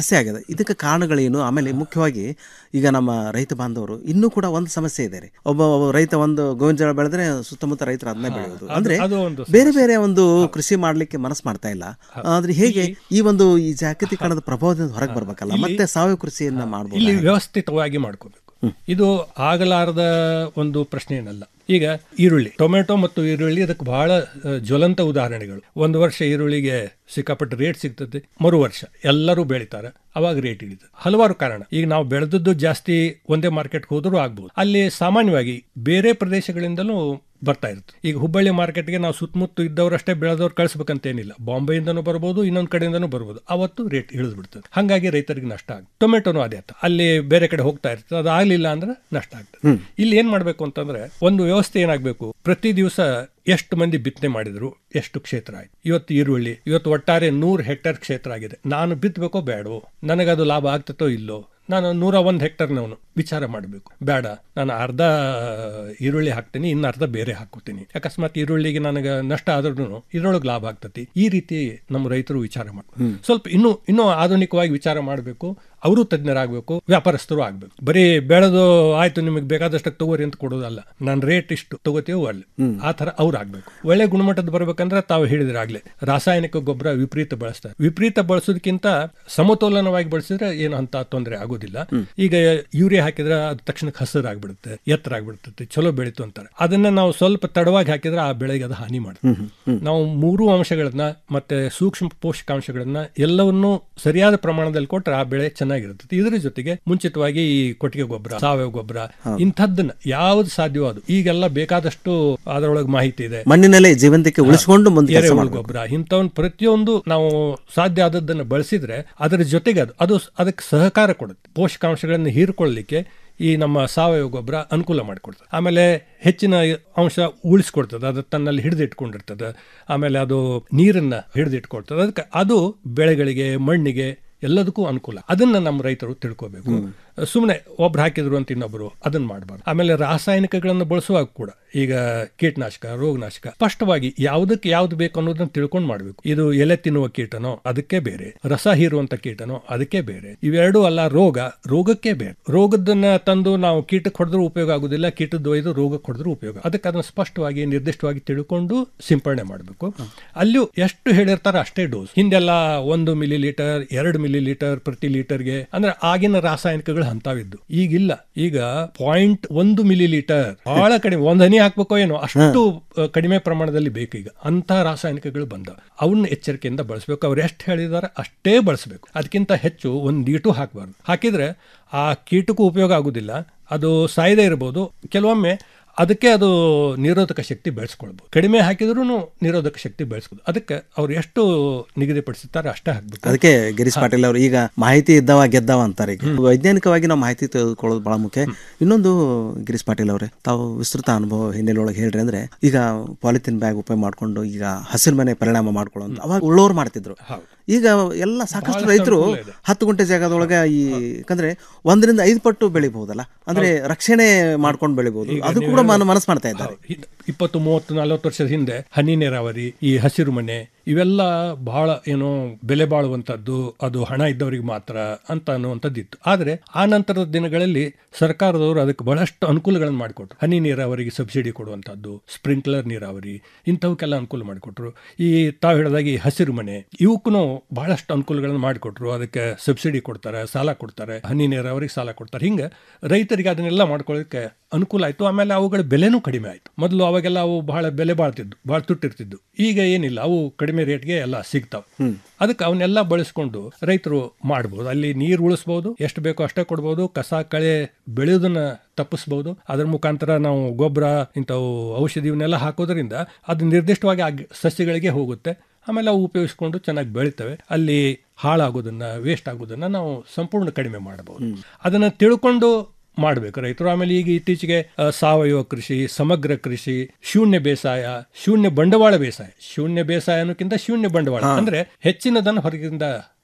ಜಾಸ್ತಿ ಆಗಿದೆ ಇದಕ್ಕೆ ಕಾರಣಗಳೇನು ಆಮೇಲೆ ಮುಖ್ಯವಾಗಿ ಈಗ ನಮ್ಮ ರೈತ ಬಾಂಧವರು ಇನ್ನೂ ಕೂಡ ಒಂದು ಸಮಸ್ಯೆ ಇದೆ ರೀ ಒಬ್ಬ ಒಬ್ಬ ರೈತ ಒಂದು ಗೋವಿನ ಜೋಳ ಬೆಳೆದ್ರೆ ಸುತ್ತಮುತ್ತ ರೈತರು ಅದನ್ನೇ ಬೆಳೆಯೋದು ಅದು- ಅಂದ್ರೆ ಅದು ಒಂದು ಬೇರೆ ಬೇರೆ ಒಂದು ಕೃಷಿ ಮಾಡ್ಲಿಕ್ಕೆ ಮನಸ್ಸು ಮಾಡ್ತಾ ಇಲ್ಲ ಆದ್ರೆ ಹೇಗೆ ಈ ಒಂದು ಈ ಜಾಗತೀಕರಣದ ಪ್ರಭಾವದಿಂದ ಹೊರಗೆ ಬರ್ಬೇಕಲ್ಲ ಇಲ್ಲಿ- ಮತ್ತೆ ಸಾವಯವ ಕೃಷಿಯನ್ನ ಇಲ್ಲಿ ಮಾಡ್ಬೋದು ವ್ಯವಸ್ಥಿತವಾಗಿ ಮಾಡ್ಕೋಬೇಕು ಇದು ಆಗಲಾರದ ಒಂದು ಪ್ರಶ್ನೆ ಏನಲ್ಲ ಈಗ ಈರುಳ್ಳಿ ಟೊಮೆಟೊ ಮತ್ತು ಈರುಳ್ಳಿ ಅದಕ್ಕೆ ಬಹಳ ಆ, ಜ್ವಲಂತ ಉದಾಹರಣೆಗಳು ಒಂದು ವರ್ಷ ಈರುಳ್ಳಿಗೆ ಸಿಕ್ಕಾಪಟ್ಟೆ ರೇಟ್ ಸಿಗ್ತದೆ ಮರು ವರ್ಷ ಎಲ್ಲರೂ ಬೆಳಿತಾರೆ ಅವಾಗ ರೇಟ್ ಇಳಿತದೆ ಹಲವಾರು ಕಾರಣ ಈಗ ನಾವು ಬೆಳೆದದ್ದು ಜಾಸ್ತಿ ಒಂದೇ ಮಾರ್ಕೆಟ್ಗೆ ಹೋದರೂ ಆಗ್ಬೋದು ಅಲ್ಲಿ ಸಾಮಾನ್ಯವಾಗಿ ಬೇರೆ ಪ್ರದೇಶಗಳಿಂದಲೂ ಬರ್ತಾ ಇರುತ್ತೆ ಈಗ ಹುಬ್ಬಳ್ಳಿ ಮಾರ್ಕೆಟ್ಗೆ ನಾವು ಸುತ್ತಮುತ್ತ ಇದ್ದವರಷ್ಟೇ ಬೆಳೆದವ್ರು ಕಳಿಸ್ಬೇಕಂತ ಏನಿಲ್ಲ ಬಾಂಬೆಯಿಂದನೂ ಬರ್ಬೋದು ಇನ್ನೊಂದು ಕಡೆಯಿಂದನೂ ಬರ್ಬೋದು ಅವತ್ತು ರೇಟ್ ಇಳಿದು ಬಿಡ್ತದೆ ಹಾಗಾಗಿ ರೈತರಿಗೆ ನಷ್ಟ ಆಗುತ್ತೆ ಟೊಮೆಟೊನು ಅದೇ ಆಯ್ತು ಅಲ್ಲಿ ಬೇರೆ ಕಡೆ ಹೋಗ್ತಾ ಇರ್ತದೆ ಅದು ಆಗ್ಲಿಲ್ಲ ಅಂದ್ರೆ ನಷ್ಟ ಆಗ್ತದೆ ಇಲ್ಲಿ ಏನ್ ಮಾಡ್ಬೇಕು ಅಂತಂದ್ರೆ ಒಂದು ವ್ಯವಸ್ಥೆ ಏನಾಗಬೇಕು ಪ್ರತಿ ದಿವಸ ಎಷ್ಟು ಮಂದಿ ಬಿತ್ತನೆ ಮಾಡಿದ್ರು ಎಷ್ಟು ಕ್ಷೇತ್ರ ಆಯ್ತು ಇವತ್ತು ಈರುಳ್ಳಿ ಇವತ್ತು ಒಟ್ಟಾರೆ ನೂರು ಹೆಕ್ಟೇರ್ ಕ್ಷೇತ್ರ ಆಗಿದೆ ನಾನು ಬಿತ್ತಬೇಕೋ ಬೇಡವೋ ನನಗದು ಲಾಭ ಆಗ್ತತೋ ಇಲ್ಲೋ ನಾನು ನೂರ ಒಂದು ಹೆಕ್ಟರ್ನವನು ವಿಚಾರ ಮಾಡಬೇಕು ಬೇಡ ನಾನು ಅರ್ಧ ಈರುಳ್ಳಿ ಹಾಕ್ತೀನಿ ಇನ್ನು ಅರ್ಧ ಬೇರೆ ಹಾಕೋತೀನಿ ಅಕಸ್ಮಾತ್ ಈರುಳ್ಳಿಗೆ ನನಗೆ ನಷ್ಟ ಆದ್ರೂ ಇದ್ರೊಳಗೆ ಲಾಭ ಆಗ್ತತಿ ಈ ರೀತಿ ನಮ್ಮ ರೈತರು ವಿಚಾರ ಮಾಡ್ಬೇಕು ಸ್ವಲ್ಪ ಇನ್ನೂ ಇನ್ನೂ ಆಧುನಿಕವಾಗಿ ವಿಚಾರ ಮಾಡಬೇಕು ಅವರು ತಜ್ಞರಾಗಬೇಕು ವ್ಯಾಪಾರಸ್ಥರು ಆಗ್ಬೇಕು ಬರೀ ಬೆಳೆದು ಆಯ್ತು ನಿಮಗೆ ಬೇಕಾದಷ್ಟಕ್ಕೆ ತಗೋರಿ ಅಂತ ಕೊಡೋದಲ್ಲ ನಾನು ರೇಟ್ ಇಷ್ಟು ತಗೋತೀವೋ ಅಲ್ಲಿ ಆ ತರ ಅವ್ರು ಆಗ್ಬೇಕು ಒಳ್ಳೆ ಗುಣಮಟ್ಟದ ಬರ್ಬೇಕಂದ್ರೆ ತಾವು ಹೇಳಿದ್ರಾಗ್ಲೇ ರಾಸಾಯನಿಕ ಗೊಬ್ಬರ ವಿಪರೀತ ಬಳಸ್ತಾರೆ ವಿಪರೀತ ಬಳಸೋದಕ್ಕಿಂತ ಸಮತೋಲನವಾಗಿ ಬಳಸಿದ್ರೆ ಏನು ಅಂತ ತೊಂದರೆ ಆಗೋದಿಲ್ಲ ಈಗ ಯೂರಿಯಾ ಹಾಕಿದ್ರೆ ಅದು ತಕ್ಷಣಕ್ಕೆ ಹಸಿರು ಆಗ್ಬಿಡುತ್ತೆ ಎತ್ತರ ಆಗ್ಬಿಡುತ್ತೆ ಚಲೋ ಬೆಳೀತು ಅಂತಾರೆ ಅದನ್ನ ನಾವು ಸ್ವಲ್ಪ ತಡವಾಗಿ ಹಾಕಿದ್ರೆ ಆ ಬೆಳೆಗೆ ಅದು ಹಾನಿ ಮಾಡುತ್ತೆ ನಾವು ಮೂರು ಅಂಶಗಳನ್ನ ಮತ್ತೆ ಸೂಕ್ಷ್ಮ ಪೋಷಕಾಂಶಗಳನ್ನ ಎಲ್ಲವನ್ನೂ ಸರಿಯಾದ ಪ್ರಮಾಣದಲ್ಲಿ ಕೊಟ್ಟರೆ ಆ ಬೆಳೆ ಚೆನ್ನಾಗಿರುತ್ತೆ ಇದ್ರ ಜೊತೆಗೆ ಮುಂಚಿತವಾಗಿ ಈ ಕೊಟ್ಟಿಗೆ ಗೊಬ್ಬರ ಸಾವಯವ ಗೊಬ್ಬರ ಇಂಥದ್ದನ್ನ ಯಾವ್ದು ಸಾಧ್ಯವೋ ಅದು ಈಗೆಲ್ಲ ಬೇಕಾದಷ್ಟು ಅದರೊಳಗೆ ಮಾಹಿತಿ ಇದೆ ಮಣ್ಣಿನಲ್ಲೇ ಜೀವಂತಿಕೆ ಉಳಿಸ್ಕೊಂಡು ಮುಂದೆ ಕೆಲಸ ಎರೆಹುಳು ಮಾಡ್ಬೇಕು. ಗೊಬ್ಬರ ಇಂಥವನ್ ಪ್ರತಿಯೊಂದು ನಾವು ಸಾಧ್ಯ ಆದದ್ದನ್ನು ಬಳಸಿದ್ರೆ ಅದರ ಜೊತೆಗೆ ಅದು ಅದು ಅದಕ್ಕೆ ಸಹಕಾರ ಕೊಡುತ್ತೆ ಪೋಷಕಾಂಶಗಳನ್ನು ಹೀರ್ಕೊಳ್ಳಲಿಕ್ಕೆ ಈ ನಮ್ಮ ಸಾವಯವ ಗೊಬ್ಬರ ಅನುಕೂಲ ಮಾಡಿಕೊಡ್ತದೆ ಆಮೇಲೆ ಹೆಚ್ಚಿನ ಅಂಶ ಉಳಿಸ್ಕೊಡ್ತದೆ ಅದು ತನ್ನಲ್ಲಿ ಹಿಡಿದಿಟ್ಕೊಂಡಿರ್ತದೆ ಆಮೇಲೆ ಅದು ನೀರನ್ನ ಹಿಡಿದಿಟ್ಕೊಳ್ತದೆ ಅದಕ್ಕೆ ಅದು ಬೆಳೆಗಳಿಗೆ ಮಣ್ಣಿಗೆ ಎಲ್ಲದಕ್ಕೂ ಅನುಕೂಲ ಅದನ್ನ ನಮ್ಮ ರೈತರು ತಿಳ್ಕೋಬೇಕು ಸುಮ್ಮನೆ ಒಬ್ರು ಹಾಕಿದ್ರು ಅಂತ ಇನ್ನೊಬ್ರು ಅದನ್ನ ಮಾಡಬಾರ್ದು ಆಮೇಲೆ ರಾಸಾಯನಿಕಗಳನ್ನು ಬಳಸುವಾಗ ಕೂಡ ಈಗ ಕೀಟನಾಶಕ ರೋಗನಾಶಕ ಸ್ಪಷ್ಟವಾಗಿ ಯಾವುದಕ್ಕೆ ಯಾವ್ದು ಬೇಕು ಅನ್ನೋದನ್ನ ತಿಳ್ಕೊಂಡು ಮಾಡಬೇಕು ಇದು ಎಲೆ ತಿನ್ನುವ ಕೀಟನೋ ಅದಕ್ಕೆ ಬೇರೆ ರಸ ಹೀರುವಂತ ಕೀಟನೋ ಅದಕ್ಕೆ ಬೇರೆ ಇವೆರಡೂ ಅಲ್ಲ ರೋಗ ರೋಗಕ್ಕೆ ಬೇರೆ ರೋಗದನ್ನ ತಂದು ನಾವು ಕೀಟಕ್ಕೆ ಹೊಡೆದ್ರೂ ಉಪಯೋಗ ಆಗುದಿಲ್ಲ ಕೀಟದ ಒಯ್ದು ರೋಗಕ್ಕೆ ಹೊಡೆದ್ರೂ ಉಪಯೋಗ ಅದಕ್ಕೆ ಅದನ್ನ ಸ್ಪಷ್ಟವಾಗಿ ನಿರ್ದಿಷ್ಟವಾಗಿ ತಿಳ್ಕೊಂಡು ಸಿಂಪಡಣೆ ಮಾಡಬೇಕು ಅಲ್ಲಿಯೂ ಎಷ್ಟು ಹೇಳಿರ್ತಾರ ಅಷ್ಟೇ ಡೋಸ್ ಹಿಂದೆಲ್ಲ ಒಂದು ಮಿಲಿ ಲೀಟರ್ ಎರಡು ಮಿಲಿ ಲೀಟರ್ ಪ್ರತಿ ಲೀಟರ್ಗೆ ಅಂದ್ರೆ ಆಗಿನ ರಾಸಾಯನಿಕಗಳು ಹಂತಾವಿದ್ದು ಈಗಿಲ್ಲ ಈಗ ಪಾಯಿಂಟ್ ಒಂದು ಮಿಲಿ ಲೀಟರ್ ಬಹಳ ಕಡಿಮೆ ಒಂದ್ ಹನಿ ಹಾಕ್ಬೇಕೋ ಏನೋ ಅಷ್ಟು ಆ, ಕಡಿಮೆ ಪ್ರಮಾಣದಲ್ಲಿ ಬೇಕು ಈಗ ಅಂತ ರಾಸಾಯನಿಕಗಳು ಬಂದ ಅವನ್ನ ಎಚ್ಚರಿಕೆಯಿಂದ ಬಳಸಬೇಕು ಅವ್ರು ಎಷ್ಟು ಹೇಳಿದಾರೆ ಅಷ್ಟೇ ಬಳಸಬೇಕು ಅದಕ್ಕಿಂತ ಹೆಚ್ಚು ಒಂದ್ ಈಟು ಹಾಕಬಾರ್ದು ಹಾಕಿದ್ರೆ ಆ ಕೀಟಕ್ಕೂ ಉಪಯೋಗ ಆಗುದಿಲ್ಲ ಅದು ಸಾಯದೇ ಇರಬಹುದು ಕೆಲವೊಮ್ಮೆ ಅದಕ್ಕೆ ಅದು ನಿರೋಧಕ ಶಕ್ತಿ ಬೆಳೆಸ್ಕೊಳ್ಬಹುದು ಕಡಿಮೆ ಹಾಕಿದ್ರೂ ನಿರೋಧಕ ಶಕ್ತಿ ಬೆಳೆಸ್ಬೋದು ಅದಕ್ಕೆ ಅವ್ರು ಎಷ್ಟು ನಿಗದಿಪಡಿಸುತ್ತಾರೆ ಅಷ್ಟೇ ಹಾಕ್ಬೇಕು ಅದಕ್ಕೆ ಗಿರೀಶ್ ಪಾಟೀಲ್ ಅವರು ಈಗ ಮಾಹಿತಿ ಇದ್ದವ ಗೆದ್ದವ ಅಂತಾರೆ ಈಗ ವೈಜ್ಞಾನಿಕವಾಗಿ ನಾವು ಮಾಹಿತಿ ತೆಗೆದುಕೊಳ್ಳೋದು ಬಹಳ ಮುಖ್ಯ ಇನ್ನೊಂದು ಗಿರೀಶ್ ಪಾಟೀಲ್ ಅವರೇ ತಾವು ವಿಸ್ತೃತ ಅನುಭವ ಹಿನ್ನೆಲೆ ಒಳಗೆ ಹೇಳ್ರಿ ಅಂದ್ರೆ ಈಗ ಪಾಲಿಥಿನ್ ಬ್ಯಾಗ್ ಉಪಯೋಗ ಮಾಡ್ಕೊಂಡು ಈಗ ಹಸಿರು ಮನೆ ಪರಿಣಾಮ ಮಾಡ್ಕೊಳ್ಳೋ ಅವಾಗ ಉಳ್ಳೋರು ಮಾಡ್ತಿದ್ರು ಈಗ ಎಲ್ಲ ಸಾಕಷ್ಟು ಬಹಳಷ್ಟು ರೈತರು ಅನುಕೂಲ ಇದೆ. ಹತ್ತು ಗುಂಟೆ ಜಾಗದೊಳಗೆ ಈ ಯಾಕಂದ್ರೆ ಒಂದರಿಂದ ಐದು ಪಟ್ಟು ಬೆಳಿಬಹುದಲ್ಲ ಅಂದ್ರೆ ರಕ್ಷಣೆ ಮಾಡ್ಕೊಂಡು ಬೆಳಿಬಹುದು ಈಗ ಅದು ನೀವು ಕೂಡ ಹೇಳೋ- ಮನಸ್ಸು ಮಾಡ್ತಾ ಇದ್ದಾರೆ ಹೌದು. ಇದ್- ಇಪ್ಪತ್ತು ಮೂವತ್ತು ನಲವತ್ತು ವರ್ಷದ ಹಿಂದೆ ಹನಿ ನೀರಾವರಿ ಈ ಹಸಿರು ಮನೆ ಇವೆಲ್ಲ ಬಹಳ ಏನು ಬೆಲೆ ಬಾಳುವಂಥದ್ದು ಅದು ಹಣ ಇದ್ದವರಿಗೆ ಮಾತ್ರ ಅಂತ ಅನ್ನುವಂಥದ್ದು ಇತ್ತು ಆದರೆ ಆ ನಂತರದ ದಿನಗಳಲ್ಲಿ ಸರ್ಕಾರದವರು ಅದಕ್ಕೆ ಬಹಳಷ್ಟು ಅನುಕೂಲಗಳನ್ನು ಮಾಡಿಕೊಟ್ರು ಹನಿ ನೀರಾವರಿಗೆ ಸಬ್ಸಿಡಿ ಕೊಡುವಂಥದ್ದು ಸ್ಪ್ರಿಂಕ್ಲರ್ ನೀರಾವರಿ ಇಂಥವಕ್ಕೆಲ್ಲ ಅನುಕೂಲ ಮಾಡಿಕೊಟ್ರು ಈ ತಾವು ಹೇಳಿದಾಗೆ ಈ ಹಸಿರು ಮನೆ ಇವಕ್ಕೂ ಬಹಳಷ್ಟು ಅನುಕೂಲಗಳನ್ನು ಮಾಡಿಕೊಟ್ರು ಅದಕ್ಕೆ ಸಬ್ಸಿಡಿ ಕೊಡ್ತಾರೆ ಸಾಲ ಕೊಡ್ತಾರೆ ಹನಿ ನೀರಾವರಿಗೆ ಸಾಲ ಕೊಡ್ತಾರೆ ಹಿಂಗೆ ರೈತರಿಗೆ ಅದನ್ನೆಲ್ಲ ಮಾಡ್ಕೊಳ್ಳೋದಕ್ಕೆ ಅನುಕೂಲ ಆಯಿತು ಆಮೇಲೆ ಅವುಗಳ ಬೆಲೆನೂ ಕಡಿಮೆ ಆಯಿತು ಮೊದಲು ಅವಾಗೆಲ್ಲ ಅವು ಬಹಳ ಬೆಲೆ ಬಾಳ್ತಿದ್ದು ಬಹಳ ತುಟ್ಟಿರ್ತಿದ್ದು ಈಗ ಏನಿಲ್ಲ ಅವು ಕಡಿಮೆ ರೇಟ್ಗೆ ಎಲ್ಲ ಸಿಗ್ತಾವೆ ಅದಕ್ಕೆ ಅವನ್ನೆಲ್ಲ ಬಳಸ್ಕೊಂಡು ರೈತರು ಮಾಡ್ಬೋದು ಅಲ್ಲಿ ನೀರು ಉಳಿಸ್ಬೋದು ಎಷ್ಟು ಬೇಕೋ ಅಷ್ಟೇ ಕೊಡ್ಬೋದು ಕಸ ಕಳೆ ಬೆಳೆಯೋದನ್ನ ತಪ್ಪಿಸ್ಬೋದು ಅದ್ರ ಮುಖಾಂತರ ನಾವು ಗೊಬ್ಬರ ಇಂಥವು ಔಷಧಿ ಇವನ್ನೆಲ್ಲ ಹಾಕೋದ್ರಿಂದ ಅದು ನಿರ್ದಿಷ್ಟವಾಗಿ ಆ ಗಿ- ಸಸ್ಯಗಳಿಗೆ ಹೋಗುತ್ತೆ ಆಮೇಲೆ ಅವು ಉಪಯೋಗಿಸ್ಕೊಂಡು ಚೆನ್ನಾಗಿ ಬೆಳಿತವೆ ಅಲ್ಲಿ ಹಾಳಾಗೋದನ್ನ ವೇಸ್ಟ್ ಆಗೋದನ್ನ ನಾವು ಸಂಪೂರ್ಣ ಕಡಿಮೆ ಮಾಡಬಹುದು ಅದನ್ನ ತಿಳ್ಕೊಂಡು ಮಾಡಬೇಕು ರೈತರು ಆಮೇಲೆ ಈಗ ಇತ್ತೀಚೆಗೆ ಆ, ಸಾವಯವ ಕೃಷಿ ಸಮಗ್ರ ಕೃಷಿ ಶೂನ್ಯ ಬೇಸಾಯ ಶೂನ್ಯ ಬಂಡವಾಳ ಬೇಸಾಯ ಶೂನ್ಯ ಬೇಸಾಯ ಅನ್ನೋಕ್ಕಿಂತ ಶೂನ್ಯ ಬಂಡವಾಳ ಅಂದ್ರೆ ಹೆಚ್ಚಿನದನ್ನು ಹೊರಗಿಂದ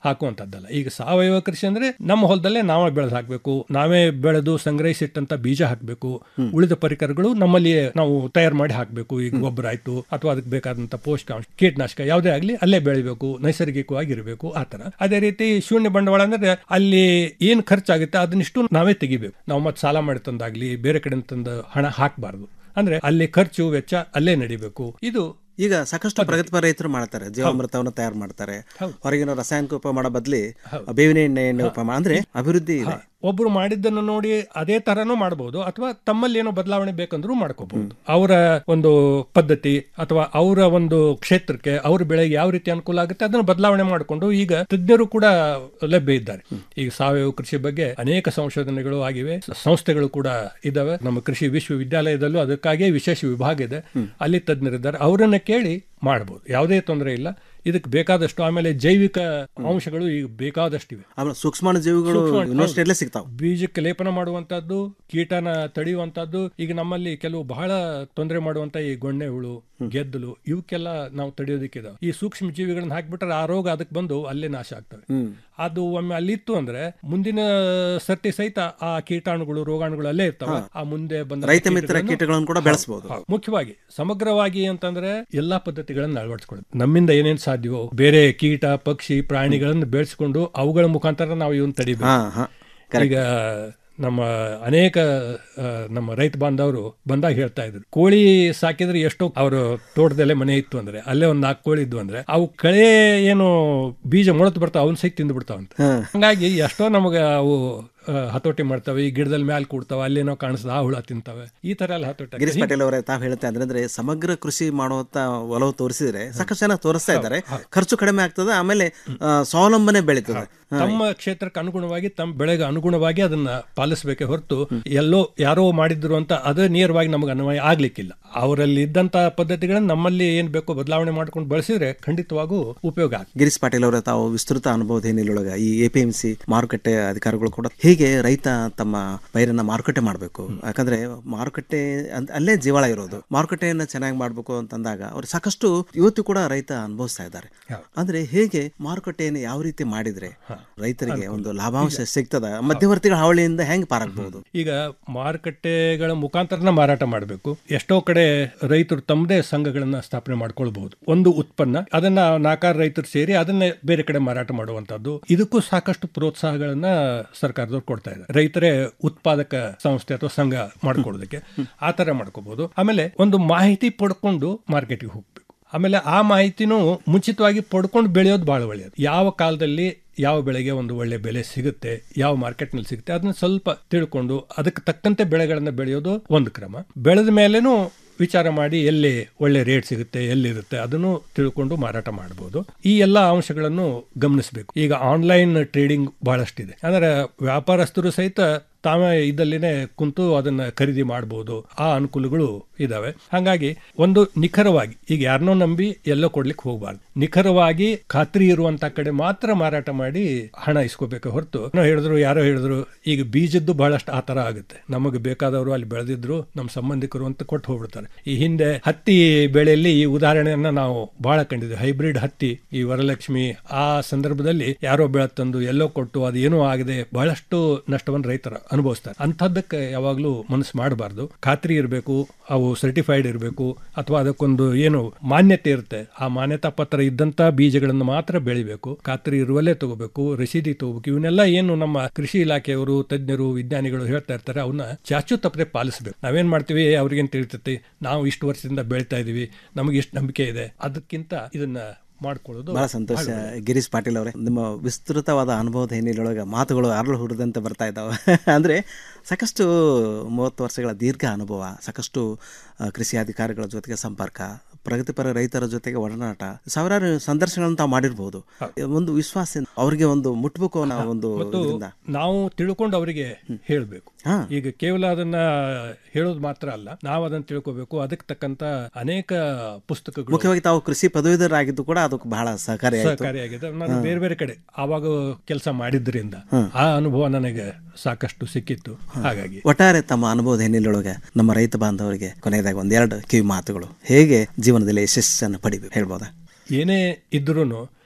ಹಾಕುವಂತದ್ದಲ್ಲ ಈಗ ಸಾವಯವ ಕೃಷಿ ಅಂದ್ರೆ ನಮ್ಮ ಹೊಲದಲ್ಲೇ ನಾವೇ ಬೆಳೆದು ಹಾಕಬೇಕು ನಾವೇ ಬೆಳೆದು ಸಂಗ್ರಹಿಸಿಟ್ಟಂತ ಬೀಜ ಹಾಕಬೇಕು ಉಳಿದ ಪರಿಕರಗಳು ನಮ್ಮಲ್ಲಿಯೇ ನಾವು ತಯಾರು ಮಾಡಿ ಹಾಕಬೇಕು ಈಗ ಗೊಬ್ಬರ ಆಯ್ತು ಅಥವಾ ಅದಕ್ಕೆ ಬೇಕಾದಂತ ಪೋಷಕಾಂಶ ಕೀಟನಾಶಕ ಯಾವುದೇ ಆಗಲಿ ಅಲ್ಲೇ ಬೆಳಿಬೇಕು ನೈಸರ್ಗಿಕವಾಗಿರಬೇಕು ಆ ತರ ಅದೇ ರೀತಿ ಶೂನ್ಯ ಬಂಡವಾಳ ಅಂದ್ರೆ ಅಲ್ಲಿ ಏನ್ ಖರ್ಚಾಗುತ್ತೆ ಅದನ್ನಿಷ್ಟು ನಾವೇ ತೆಗಿಬೇಕು ನಾವು ಮತ್ತೆ ಸಾಲ ಮಾಡಿ ತಂದಾಗ್ಲಿ ಬೇರೆ ಕಡೆ ತಂದು ಹಣ ಹಾಕಬಾರ್ದು ಅಂದ್ರೆ ಅಲ್ಲಿ ಖರ್ಚು ವೆಚ್ಚ ಅಲ್ಲೇ ನಡಿಬೇಕು ಇದು ಈಗ ಸಾಕಷ್ಟು ಪ್ರಗತಿಪರ ರೈತರು ಮಾಡ್ತಾರೆ ಜೀವಾಮೃತವನ್ನು ತಯಾರು ಮಾಡ್ತಾರೆ ಹೊರಗಿನ ರಾಸಾಯನಿಕ ಉಪ ಮಾಡೋ ಬದಲಿ ಬೇವಿನ ಎಣ್ಣೆಯನ್ನು ಉಪ ಮಾ- ಅಂದ್ರೆ ಅಭಿವೃದ್ಧಿ ಇದೆ ಒಬ್ರು ಮಾಡಿದ್ದನ್ನು ನೋಡಿ ಅದೇ ತರನೂ ಮಾಡಬಹುದು ಅಥವಾ ತಮ್ಮಲ್ಲಿ ಏನೋ ಬದಲಾವಣೆ ಬೇಕಂದ್ರೂ ಮಾಡ್ಕೋಬಹುದು ಅವರ ಒಂದು ಪದ್ಧತಿ ಅಥವಾ ಅವರ ಒಂದು ಕ್ಷೇತ್ರಕ್ಕೆ ಅವ್ರ ಬೆಳೆಗೆ ಯಾವ ರೀತಿ ಅನುಕೂಲ ಆಗುತ್ತೆ ಅದನ್ನು ಬದಲಾವಣೆ ಮಾಡಿಕೊಂಡು ಈಗ ತಜ್ಞರು ಕೂಡ ಲಭ್ಯ ಇದ್ದಾರೆ ಈಗ ಸಾವಯವ ಕೃಷಿ ಬಗ್ಗೆ ಅನೇಕ ಸಂಶೋಧನೆಗಳು ಆಗಿವೆ ಸಂಸ್ಥೆಗಳು ಕೂಡ ಇದಾವೆ ನಮ್ಮ ಕೃಷಿ ವಿಶ್ವವಿದ್ಯಾಲಯದಲ್ಲೂ ಅದಕ್ಕಾಗಿಯೇ ವಿಶೇಷ ವಿಭಾಗ ಇದೆ ಅಲ್ಲಿ ತಜ್ಞರಿದ್ದಾರೆ ಅವರನ್ನ ಕೇಳಿ ಮಾಡಬಹುದು ಯಾವುದೇ ತೊಂದರೆ ಇಲ್ಲ ಇದಕ್ಕೆ ಬೇಕಾದಷ್ಟು ಆಮೇಲೆ ಜೈವಿಕ ಅಂಶಗಳು ಈಗ ಬೇಕಾದಷ್ಟಿವೆ ಆಮೇಲೆ ಸೂಕ್ಷ್ಮಾಣು ಜೀವಿಗಳು ಸೂಕ್ಷ್ಮ- ಯೂನಿವರ್ಸಿಟಿಯಲ್ಲೇ ಸಿಗ್ತಾವೆ ಬೀಜಕ್ಕೆ ಲೇಪನ ಮಾಡುವಂತದ್ದು ಕೀಟನ ತಡೆಯುವಂತದ್ದು ಈಗ ನಮ್ಮಲ್ಲಿ ಕೆಲವು ಬಹಳ ತೊಂದರೆ ಮಾಡುವಂತ ಈ ಗೊಣ್ಣೆ ಹುಳು ಗೆದ್ದಲು ಇವಕ್ಕೆಲ್ಲ ನಾವು ತಡೆಯೋದಕ್ಕಿದಾವೆ ಈ ಸೂಕ್ಷ್ಮ ಜೀವಿಗಳನ್ನ ಹಾಕ್ಬಿಟ್ರೆ ಆ ರೋಗ ಅದಕ್ಕೆ ಬಂದು ಅಲ್ಲೇ ನಾಶ ಆಗ್ತವೆ ಅದು ಒಮ್ಮೆ ಅಲ್ಲಿತ್ತು ಅಂದ್ರೆ ಮುಂದಿನ ಸರ್ತಿ ಸಹಿತ ಆ ಕೀಟಾಣುಗಳು ರೋಗಾಣುಗಳು ಅಲ್ಲೇ ಇರ್ತಾವೆ ಹಾ. ಆ ಮುಂದೆ ಬಂದ ರೈತ ಮಿತ್ರ ಕೀಟಗಳನ್ನು ಕೂಡ ಬೆಳೆಸ್ಬೋದು. ಮುಖ್ಯವಾಗಿ ಸಮಗ್ರವಾಗಿ ಅಂತಂದ್ರೆ ಎಲ್ಲಾ ಪದ್ಧತಿಗಳನ್ನ ಅಳವಡಿಸ್ಕೊಳ್ಳೋದು ನಮ್ಮಿಂದ ಏನೇನ್ ಸಾಧ್ಯವೋ ಬೇರೆ ಕೀಟ ಪಕ್ಷಿ ಪ್ರಾಣಿಗಳನ್ನು ಬೆಳೆಸ್ಕೊಂಡು ಅವುಗಳ ಮುಖಾಂತರ ನಾವು ಇವನ್ ಹಾ, ತಡಿಬೇಕು ಹಾ. ಈಗ ನಮ್ಮ ಅನೇಕ ಆ, ನಮ್ಮ ರೈತ ಬಾಂಧವರು ಬಂದಾಗ ಹೇಳ್ತಾ ಇದ್ರು ಕೋಳಿ ಸಾಕಿದ್ರೆ ಎಷ್ಟೋ ಅವರು ತೋಟದಲ್ಲೇ ಮನೆ ಇತ್ತು ಅಂದ್ರೆ ಅಲ್ಲೇ ಒಂದ್ ನಾಲ್ಕು ಕೋಳಿ ಇದ್ವು ಅಂದ್ರೆ ಅವು ಕಳೆ ಏನು ಬೀಜ ಮೊಳತು ಬರ್ತಾವ ಅವನ್ ಸಹಿತ ತಿಂದು ಬಿಡ್ತಾವಂತ ಹಂಗಾಗಿ ಎಷ್ಟೋ ನಮಗೆ ಅವು ಆ, ಹತೋಟಿ ಮಾಡ್ತವೆ ಈ ಗಿಡದಲ್ಲಿ ಮ್ಯಾಲ್ ಕೂಡ್ತಾವ ಅಲ್ಲೇನೋ ಕಾಣಿಸ್ತದ ಆ ಹುಳ ತಿಂತವೆ ಈ ತರ ಎಲ್ಲ ಹತೋಟಿ ಗಿರೀಶ್ ಪಾಟೀಲ್ ಅವರೇ ತಾವು ಹೇಳ್ತಾ ಇದ್ರೆ ಅಂದ್ರೆ ಸಮಗ್ರ ಕೃಷಿ ಮಾಡುವಂತ ಒಲವು ತೋರಿಸಿದ್ರೆ ಸಾಕಷ್ಟು ಜನ ತೋರಿಸ್ತಾ ಇದ್ದಾರೆ ಖರ್ಚು ಕಡಿಮೆ ಆಗ್ತದೆ ಆಮೇಲೆ ಆ, ಸ್ವಾವಲಂಬನೆ ಬೆಳೀತದೆ ಹಾ. ತಮ್ಮ ಕ್ಷೇತ್ರಕ್ಕೆ ಅನುಗುಣವಾಗಿ ತಮ್ಮ ಬೆಳೆಗೆ ಅನುಗುಣವಾಗಿ ಅದನ್ನ ಪಾಲಿಸಬೇಕೆ ಹೊರತು ಎಲ್ಲೋ ಯಾರೋ ಮಾಡಿದ್ರು ಅಂತ ಅದು ನೇರವಾಗಿ ನಮಗೆ ಅನ್ವಯ ಆಗ್ಲಿಕ್ಕಿಲ್ಲ ಅವರಲ್ಲಿ ಇದ್ದಂತ ಪದ್ಧತಿಗಳನ್ನ ನಮ್ಮಲ್ಲಿ ಏನ್ ಬೇಕೋ ಬದಲಾವಣೆ ಮಾಡ್ಕೊಂಡು ಬಳಸಿದ್ರೆ ಖಂಡಿತವಾಗೂ ಉಪಯೋಗ ಆಗ್ತದೆ ಗಿರೀಶ್ ಪಾಟೀಲ್ ಅವರ ತಾವು ವಿಸ್ತೃತ ಅನುಭವದ ಏನಿಲ್ಲೊಳಗ ಈ ಎ ಪಿ ಎಂ ಸಿ ಮಾರುಕಟ್ಟೆ ಅಧಿಕಾರಿಗಳು ಕೂಡ ಹೇಗೆ ರೈತ ತಮ್ಮ ಪೈರನ್ನ ಮಾರುಕಟ್ಟೆ ಮಾಡಬೇಕು ಯಾಕಂದ್ರೆ ಮಾರುಕಟ್ಟೆ ಅಂತ- ಅಲ್ಲೇ ಜೀವಾಳ ಇರೋದು ಮಾರುಕಟ್ಟೆಯನ್ನ ಚೆನ್ನಾಗಿ ಮಾಡಬೇಕು ಅಂತಂದಾಗ ಅವ್ರು ಸಾಕಷ್ಟು ಇವತ್ತು ಕೂಡ ರೈತ ಅನುಭವಿಸ್ತಾ ಇದ್ದಾರೆ ಅಂದ್ರೆ ಹೇಗೆ ಮಾರುಕಟ್ಟೆಯನ್ನು ಯಾವ ರೀತಿ ಮಾಡಿದ್ರೆ ರೈತರಿಗೆ ಒಂದು ಲಾಭಾಂಶ ಸಿಗ್ತದ ಮಧ್ಯವರ್ತಿಗಳ ಹಾವಳಿಯಿಂದ ಹೆಂಗ್ ಪಾರಾಗಬಹುದು ಈಗ ಮಾರುಕಟ್ಟೆಗಳ ಮುಖಾಂತರನ ಮಾರಾಟ ಮಾಡಬೇಕು ಎಷ್ಟೋ ಕಡೆ ರೈತರು ತಮ್ಮದೇ ಸಂಘಗಳನ್ನ ಸ್ಥಾಪನೆ ಮಾಡ್ಕೊಳ್ಬಹುದು ಒಂದು ಉತ್ಪನ್ನ ಅದನ್ನ ನಾಲ್ಕಾರು ರೈತರು ಸೇರಿ ಅದನ್ನ ಬೇರೆ ಕಡೆ ಮಾರಾಟ ಮಾಡುವಂತದ್ದು ಇದಕ್ಕೂ ಸಾಕಷ್ಟು ಪ್ರೋತ್ಸಾಹಗಳನ್ನ ಸರ್ಕಾರದವ್ರು ಕೊಡ್ತಾ ಇದ್ದಾರೆ ರೈತರೇ ಉತ್ಪಾದಕ ಸಂಸ್ಥೆ ಅಥವಾ ಸಂಘ ಮಾಡ್ಕೊಳ್ಳೋದಕ್ಕೆ ಆ ತರ ಮಾಡ್ಕೋಬಹುದು ಆಮೇಲೆ ಒಂದು ಮಾಹಿತಿ ಪಡ್ಕೊಂಡು ಮಾರ್ಕೆಟ್ಗೆ ಹೋಗ್ಬೇಕು ಆಮೇಲೆ ಆ ಮಾಹಿತಿನೂ ಮುಂಚಿತವಾಗಿ ಪಡ್ಕೊಂಡು ಬೆಳೆಯೋದು ಬಹಳ ಒಳ್ಳೆಯದು ಯಾವ ಕಾಲದಲ್ಲಿ ಯಾವ ಬೆಳೆಗೆ ಒಂದು ಒಳ್ಳೆ ಬೆಲೆ ಸಿಗುತ್ತೆ ಯಾವ ಮಾರ್ಕೆಟ್ನಲ್ಲಿ ಸಿಗುತ್ತೆ ಅದನ್ನ ಸ್ವಲ್ಪ ತಿಳ್ಕೊಂಡು ಅದಕ್ಕೆ ತಕ್ಕಂತೆ ಬೆಳೆಗಳನ್ನ ಬೆಳೆಯೋದು ಒಂದು ಕ್ರಮ ಬೆಳೆದ ಮೇಲೇನು ವಿಚಾರ ಮಾಡಿ ಎಲ್ಲಿ ಒಳ್ಳೆ ರೇಟ್ ಸಿಗುತ್ತೆ ಎಲ್ಲಿರುತ್ತೆ ಅದನ್ನು ತಿಳ್ಕೊಂಡು ಮಾರಾಟ ಮಾಡಬಹುದು ಈ ಎಲ್ಲ ಅಂಶಗಳನ್ನು ಗಮನಿಸಬೇಕು ಈಗ ಆನ್ಲೈನ್ ಟ್ರೇಡಿಂಗ್ ಬಹಳಷ್ಟಿದೆ ಅಂದ್ರೆ ವ್ಯಾಪಾರಸ್ಥರು ಸಹಿತ ತಾವೇ ಇದಲ್ಲಿನೇ ಕುಂತು ಅದನ್ನ ಖರೀದಿ ಮಾಡಬಹುದು ಆ ಅನುಕೂಲಗಳು ಇದಾವೆ ಹಾಗಾಗಿ ಒಂದು ನಿಖರವಾಗಿ ಈಗ ಯಾರನ್ನೋ ನಂಬಿ ಎಲ್ಲೋ ಕೊಡ್ಲಿಕ್ಕೆ ಹೋಗಬಾರ್ದು ನಿಖರವಾಗಿ ಖಾತ್ರಿ ಇರುವಂತ ಕಡೆ ಮಾತ್ರ ಮಾರಾಟ ಮಾಡಿ ಹಣ ಇಸ್ಕೋಬೇಕು ಹೊರತು ಏನೋ ಹೇಳಿದ್ರು ಯಾರೋ ಹೇಳಿದ್ರು ಈಗ ಬೀಜದ್ದು ಬಹಳಷ್ಟು ಆ ತರ ಆಗುತ್ತೆ ನಮಗೆ ಬೇಕಾದವರು ಅಲ್ಲಿ ಬೆಳೆದಿದ್ರು ನಮ್ಮ ಸಂಬಂಧಿಕರು ಅಂತ ಕೊಟ್ಟು ಹೋಗ್ಬಿಡ್ತಾರೆ ಈ ಹಿಂದೆ ಹತ್ತಿ ಬೆಳೆಯಲ್ಲಿ ಈ ಉದಾಹರಣೆಯನ್ನ ನಾವು ಬಹಳ ಕಂಡಿದ್ವಿ ಹೈಬ್ರಿಡ್ ಹತ್ತಿ ಈ ವರಲಕ್ಷ್ಮಿ ಆ ಸಂದರ್ಭದಲ್ಲಿ ಯಾರೋ ಬೆಳೆ ತಂದು ಎಲ್ಲೋ ಕೊಟ್ಟು ಅದು ಏನೂ ಆಗದೆ ಬಹಳಷ್ಟು ನಷ್ಟವನ್ನು ರೈತರ ಅನುಭವಿಸ್ತಾರೆ ಅಂಥದ್ದಕ್ಕೆ ಯಾವಾಗಲೂ ಮನಸ್ಸು ಮಾಡಬಾರ್ದು ಖಾತ್ರಿ ಇರಬೇಕು ಅವು ಸರ್ಟಿಫೈಡ್ ಇರಬೇಕು ಅಥವಾ ಅದಕ್ಕೊಂದು ಏನು ಮಾನ್ಯತೆ ಇರುತ್ತೆ ಆ ಮಾನ್ಯತಾ ಪತ್ರ ಇದ್ದಂತ ಬೀಜಗಳನ್ನು ಮಾತ್ರ ಬೆಳಿಬೇಕು ಖಾತ್ರಿ ಇರುವಲ್ಲೇ ತಗೋಬೇಕು ರಸೀದಿ ತಗೋಬೇಕು ಇವನ್ನೆಲ್ಲ ಏನು ನಮ್ಮ ಕೃಷಿ ಇಲಾಖೆಯವರು ತಜ್ಞರು ವಿಜ್ಞಾನಿಗಳು ಹೇಳ್ತಾ ಇರ್ತಾರೆ ಅವನ್ನ ಚಾಚು ತಪ್ಪದೆ ಪಾಲಿಸಬೇಕು ನಾವೇನ್ ಮಾಡ್ತೀವಿ ಅವ್ರಿಗೇನ್ ತಿಳಿತೈತಿ ನಾವು ಇಷ್ಟು ವರ್ಷದಿಂದ ಬೆಳಿತಾ ಇದೀವಿ ನಮಗೆ ಇಷ್ಟು ನಂಬಿಕೆ ಇದೆ ಅದಕ್ಕಿಂತ ಇದನ್ನ ಮಾಡ್ಕೊಳ್ಳೋದು ಬಹಳ ಸಂತೋಷ ಬಹಳ ಒಳ್ಳೆದು. ಗಿರೀಶ್ ಪಾಟೀಲ್ ಅವರೇ ನಿಮ್ಮ ವಿಸ್ತೃತವಾದ ಅನುಭವದ ಹಿನ್ನೆಲೆಯೊಳಗೆ ಮಾತುಗಳು ಅರಳು ಹುರಿದಂತೆ ಬರ್ತಾ ಇದ್ದಾವೆ ಅಂದರೆ ಸಾಕಷ್ಟು ಮೂವತ್ತು ವರ್ಷಗಳ ದೀರ್ಘ ಅನುಭವ ಸಾಕಷ್ಟು ಆ, ಕೃಷಿ ಅಧಿಕಾರಿಗಳ ಜೊತೆಗೆ ಸಂಪರ್ಕ ಪ್ರಗತಿಪರ ರೈತರ ಜೊತೆಗೆ ಒಡನಾಟ ಸಾವಿರಾರು ಸಂದರ್ಶನಗಳನ್ನು ತಾವು ಮಾಡಿರ್ಬೋದು ಒಂದು ವಿಶ್ವಾಸ ಅವರಿಗೆ ಒಂದು ಮುಟ್ಬೇಕು ಅನ್ನೋ ಒಂದು ಮತ್ತು ಇದರಿಂದ ನಾವು ತಿಳ್ಕೊಂಡು ಅವರಿಗೆ ಹೇಳಬೇಕು ಈಗ ಕೇವಲ ಅದನ್ನ ಹೇಳೋದು ಮಾತ್ರ ಅಲ್ಲ ನಾವು ಅದನ್ನ ತಿಳ್ಕೋಬೇಕು ಅದಕ್ಕೆ ತಕ್ಕಂತ ಅನೇಕ ಪುಸ್ತಕಗಳು ಮುಖ್ಯವಾಗಿ ತಾವು ಕೃಷಿ ಪದವೀಧರಾಗಿದ್ದು ಕೂಡ ಅದಕ್ಕೆ ಬಹಳ ಸಹಕಾರಿಯಾಯಿತು ಸಹಕಾರಿಯಾಗಿದೆ ನಾನು ಹಾ. ಬೇರೆ ಬೇರೆ ಕಡೆ ಆವಾಗ ಕೆಲಸ ಮಾಡಿದ್ರಿಂದ ಹ್ಮ್. ಆ ಅನುಭವ ನನಗೆ ಸಾಕಷ್ಟು ಸಿಕ್ಕಿತ್ತು ಹಾಗಾಗಿ ಒಟ್ಟಾರೆ ತಮ್ಮ ಅನುಭವದ ಹಿನ್ನೆಲೆಯೊಳಗೆ ನಮ್ಮ ರೈತ ಬಾಂಧವರಿಗೆ ಕೊನೆಯದಾಗಿ ಒಂದೆರಡು ಕಿವಿ ಮಾತುಗಳು ಹೇಗೆ ಜೀವನದಲ್ಲಿ ಯಶಸ್ಸನ್ನು ಪಡಿಬೇಕು ಹೇಳ್ಬೋದಾ ಏನೇ ಇದ್ರೂ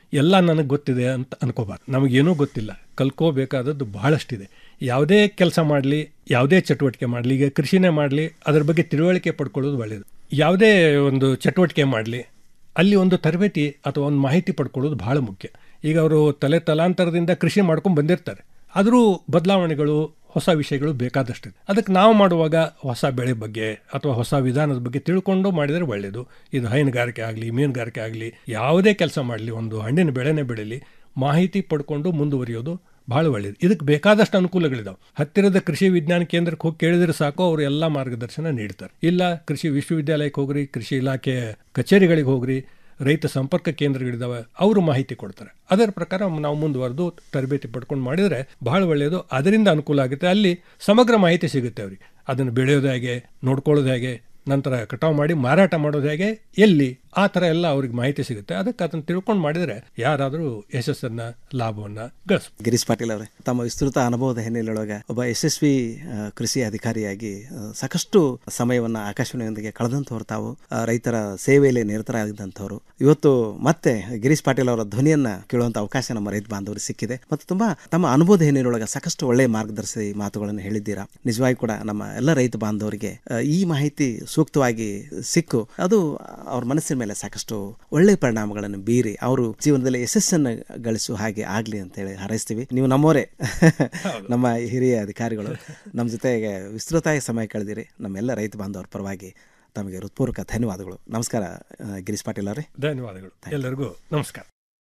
ಎಲ್ಲ ನನಗೆ ಗೊತ್ತಿದೆ ಅಂತ ಅನ್ಕೋಬಾರ್ದು ನಮಗೇನೂ ಗೊತ್ತಿಲ್ಲ ಕಲ್ಕೋಬೇಕಾದದ್ದು ಬಹಳಷ್ಟಿದೆ ಯಾವುದೇ ಕೆಲಸ ಮಾಡಲಿ ಯಾವುದೇ ಚಟುವಟಿಕೆ ಮಾಡಲಿ ಈಗ ಕೃಷಿನೇ ಮಾಡಲಿ ಅದರ ಬಗ್ಗೆ ತಿಳುವಳಿಕೆ ಪಡ್ಕೊಳ್ಳೋದು ಒಳ್ಳೆಯದು ಯಾವುದೇ ಒಂದು ಚಟುವಟಿಕೆ ಮಾಡಲಿ ಅಲ್ಲಿ ಒಂದು ತರಬೇತಿ ಅಥವಾ ಒಂದು ಮಾಹಿತಿ ಪಡ್ಕೊಳ್ಳೋದು ಬಹಳ ಮುಖ್ಯ ಈಗ ಅವರು ತಲೆ ತಲಾಂತರದಿಂದ ಕೃಷಿ ಮಾಡ್ಕೊಂಡು ಬಂದಿರ್ತಾರೆ ಆದರೂ ಬದಲಾವಣೆಗಳು ಹೊಸ ವಿಷಯಗಳು ಬೇಕಾದಷ್ಟಿದೆ ಅದಕ್ಕೆ ನಾವು ಮಾಡುವಾಗ ಹೊಸ ಬೆಳೆ ಬಗ್ಗೆ ಅಥವಾ ಹೊಸ ವಿಧಾನದ ಬಗ್ಗೆ ತಿಳ್ಕೊಂಡು ಮಾಡಿದರೆ ಒಳ್ಳೆಯದು ಇದು ಹೈನುಗಾರಿಕೆ ಆಗಲಿ ಮೀನುಗಾರಿಕೆ ಆಗಲಿ ಯಾವುದೇ ಕೆಲಸ ಮಾಡಲಿ ಒಂದು ಹಣ್ಣಿನ ಬೆಳೆನೇ ಬೆಳೀಲಿ ಮಾಹಿತಿ ಪಡ್ಕೊಂಡು ಮುಂದುವರಿಯೋದು ಭಾಳ ಒಳ್ಳೆಯದು ಇದಕ್ಕೆ ಬೇಕಾದಷ್ಟು ಅನುಕೂಲಗಳಿದಾವೆ ಹತ್ತಿರದ ಕೃಷಿ ವಿಜ್ಞಾನ ಕೇಂದ್ರಕ್ಕೆ ಹೋಗಿ ಕೇಳಿದ್ರೆ ಸಾಕು ಅವರು ಎಲ್ಲ ಮಾರ್ಗದರ್ಶನ ನೀಡ್ತಾರೆ ಇಲ್ಲ ಕೃಷಿ ವಿಶ್ವವಿದ್ಯಾಲಯಕ್ಕೆ ಹೋಗ್ರಿ ಕೃಷಿ ಇಲಾಖೆ ಕಚೇರಿಗಳಿಗೆ ಹೋಗ್ರಿ ರೈತ ಸಂಪರ್ಕ ಕೇಂದ್ರಗಳಿದಾವೆ ಅವರು ಮಾಹಿತಿ ಕೊಡ್ತಾರೆ ಅದರ ಪ್ರಕಾರ ನಾವು ಮುಂದುವರೆದು ತರಬೇತಿ ಪಡ್ಕೊಂಡು ಮಾಡಿದರೆ ಬಹಳ ಒಳ್ಳೆಯದು ಅದರಿಂದ ಅನುಕೂಲ ಆಗುತ್ತೆ ಅಲ್ಲಿ ಸಮಗ್ರ ಮಾಹಿತಿ ಸಿಗುತ್ತೆ ಅವ್ರಿಗೆ ಅದನ್ನು ಬೆಳೆಯೋದು ಹೇಗೆ ನೋಡ್ಕೊಳ್ಳೋದು ಹೇಗೆ ನಂತರ ಕಟಾವು ಮಾಡಿ ಮಾರಾಟ ಮಾಡೋದು ಹೇಗೆ ಎಲ್ಲಿ ಆ ಥರ ಎಲ್ಲ ಅವ್ರಿಗೆ ಮಾಹಿತಿ ಸಿಗುತ್ತೆ ಅದಕ್ಕೆ ಅದನ್ನು ತಿಳ್ಕೊಂಡು ಮಾಡಿದರೆ ಯಾರಾದರೂ ಯಶಸ್ಸನ್ನ ಲಾಭವನ್ನ ಗಳಿಸ್ಬೋದು ಗಿರೀಶ್ ಪಾಟೀಲ್ ಅವರೇ ತಮ್ಮ ವಿಸ್ತೃತ ಅನುಭವದ ಹಿನ್ನೆಲೆಯೊಳಗೆ ಒಬ್ಬ ಯಶಸ್ವಿ ಆ, ಕೃಷಿ ಅಧಿಕಾರಿಯಾಗಿ ಆ, ಸಾಕಷ್ಟು ಸಮಯವನ್ನು ಆಕಾಶವಾಣಿಯೊಂದಿಗೆ ಕಳೆದಂಥವ್ರು ತಾವು ಆ, ರೈತರ ಸೇವೆಯಲ್ಲಿ ನಿರತರಾಗಿದ್ದಂಥವ್ರು ಇವತ್ತು ಮತ್ತೆ ಗಿರೀಶ್ ಪಾಟೀಲ್ ಅವರ ಧ್ವನಿಯನ್ನ ಕೇಳುವಂಥ ಅವಕಾಶ ನಮ್ಮ ರೈತ ಬಾಂಧವರಿಗೆ ಸಿಕ್ಕಿದೆ ಮತ್ತು ತುಂಬಾ ತಮ್ಮ ಅನುಭವದ ಹಿನ್ನೆಲೆಯೊಳಗೆ ಸಾಕಷ್ಟು ಒಳ್ಳೆಯ ಮಾರ್ಗದರ್ಶಿ ಮಾತುಗಳನ್ನು ಹೇಳಿದ್ದೀರಾ ನಿಜವಾಗಿ ಕೂಡ ನಮ್ಮ ಎಲ್ಲ ರೈತ ಬಾಂಧವರಿಗೆ ಆ, ಈ ಮಾಹಿತಿ ಸೂಕ್ತವಾಗಿ ಸಿಕ್ಕು ಅದು ಅವ್ರ ಮನಸ್ಸಿನ ಮೇಲೆ ಸಾಕಷ್ಟು ಒಳ್ಳೆಯ ಪರಿಣಾಮಗಳನ್ನು ಬೀರಿ ಅವರು ಜೀವನದಲ್ಲಿ ಯಶಸ್ಸನ್ನು ಗಳಿಸುವ ಹಾಗೆ ಆಗಲಿ ಅಂತೇಳಿ ಹಾರೈಸ್ತೀವಿ ನೀವು ನಮ್ಮವರೇ ನಮ್ಮ ಹಿರಿಯ ಅಧಿಕಾರಿಗಳು ನಮ್ಮ ಜೊತೆಗೆ ವಿಸ್ತೃತವಾಗಿ ಸಮಯ ಕಳೆದಿರಿ ನಮ್ಮೆಲ್ಲ ರೈತ ಬಾಂಧವರ ಪರವಾಗಿ ತಮಗೆ ಹೃತ್ಪೂರ್ವಕ ಧನ್ಯವಾದಗಳು ನಮಸ್ಕಾರ ಆ, ಗಿರೀಶ್ ಪಾಟೀಲ್ ಅವರೇ ಧನ್ಯವಾದಗಳು ಎಲ್ಲರಿಗೂ ನಮಸ್ಕಾರ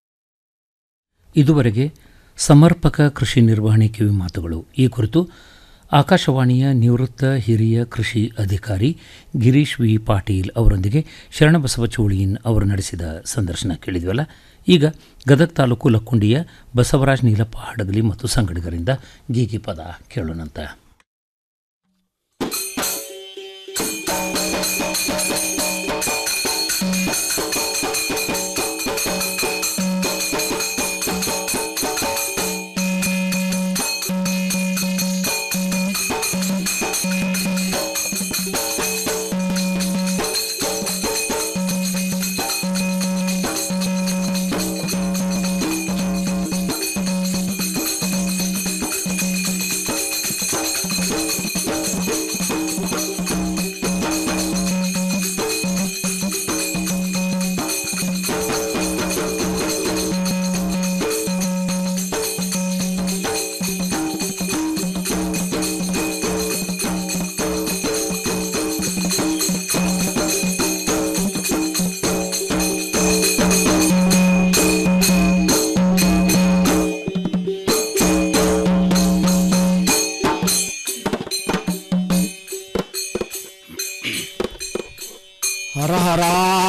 ಇದುವರೆಗೆ ಸಮರ್ಪಕ ಕೃಷಿ ನಿರ್ವಹಣೆ ಕಿವಿ ಮಾತುಗಳು ಈ ಕುರಿತು ಆಕಾಶವಾಣಿಯ ನಿವೃತ್ತ ಹಿರಿಯ ಕೃಷಿ ಅಧಿಕಾರಿ ಗಿರೀಶ್ ವಿ ಪಾಟೀಲ್ ಅವರೊಂದಿಗೆ ಶರಣಬಸವ ಚೋಳಿಯನ್ ಅವರು ನಡೆಸಿದ ಸಂದರ್ಶನ ಕೇಳಿದ್ವಲ್ಲ ಈಗ ಗದಗ ತಾಲೂಕು ಲಕ್ಕುಂಡಿಯ ಬಸವರಾಜ್ ನೀಲಪ್ಪ ಹಡಗಲಿ ಮತ್ತು ಸಂಗಡಿಗರಿಂದ ಗೀಗಿ ಪದ ಕೇಳೋಣಂತ ಹರ ಹರ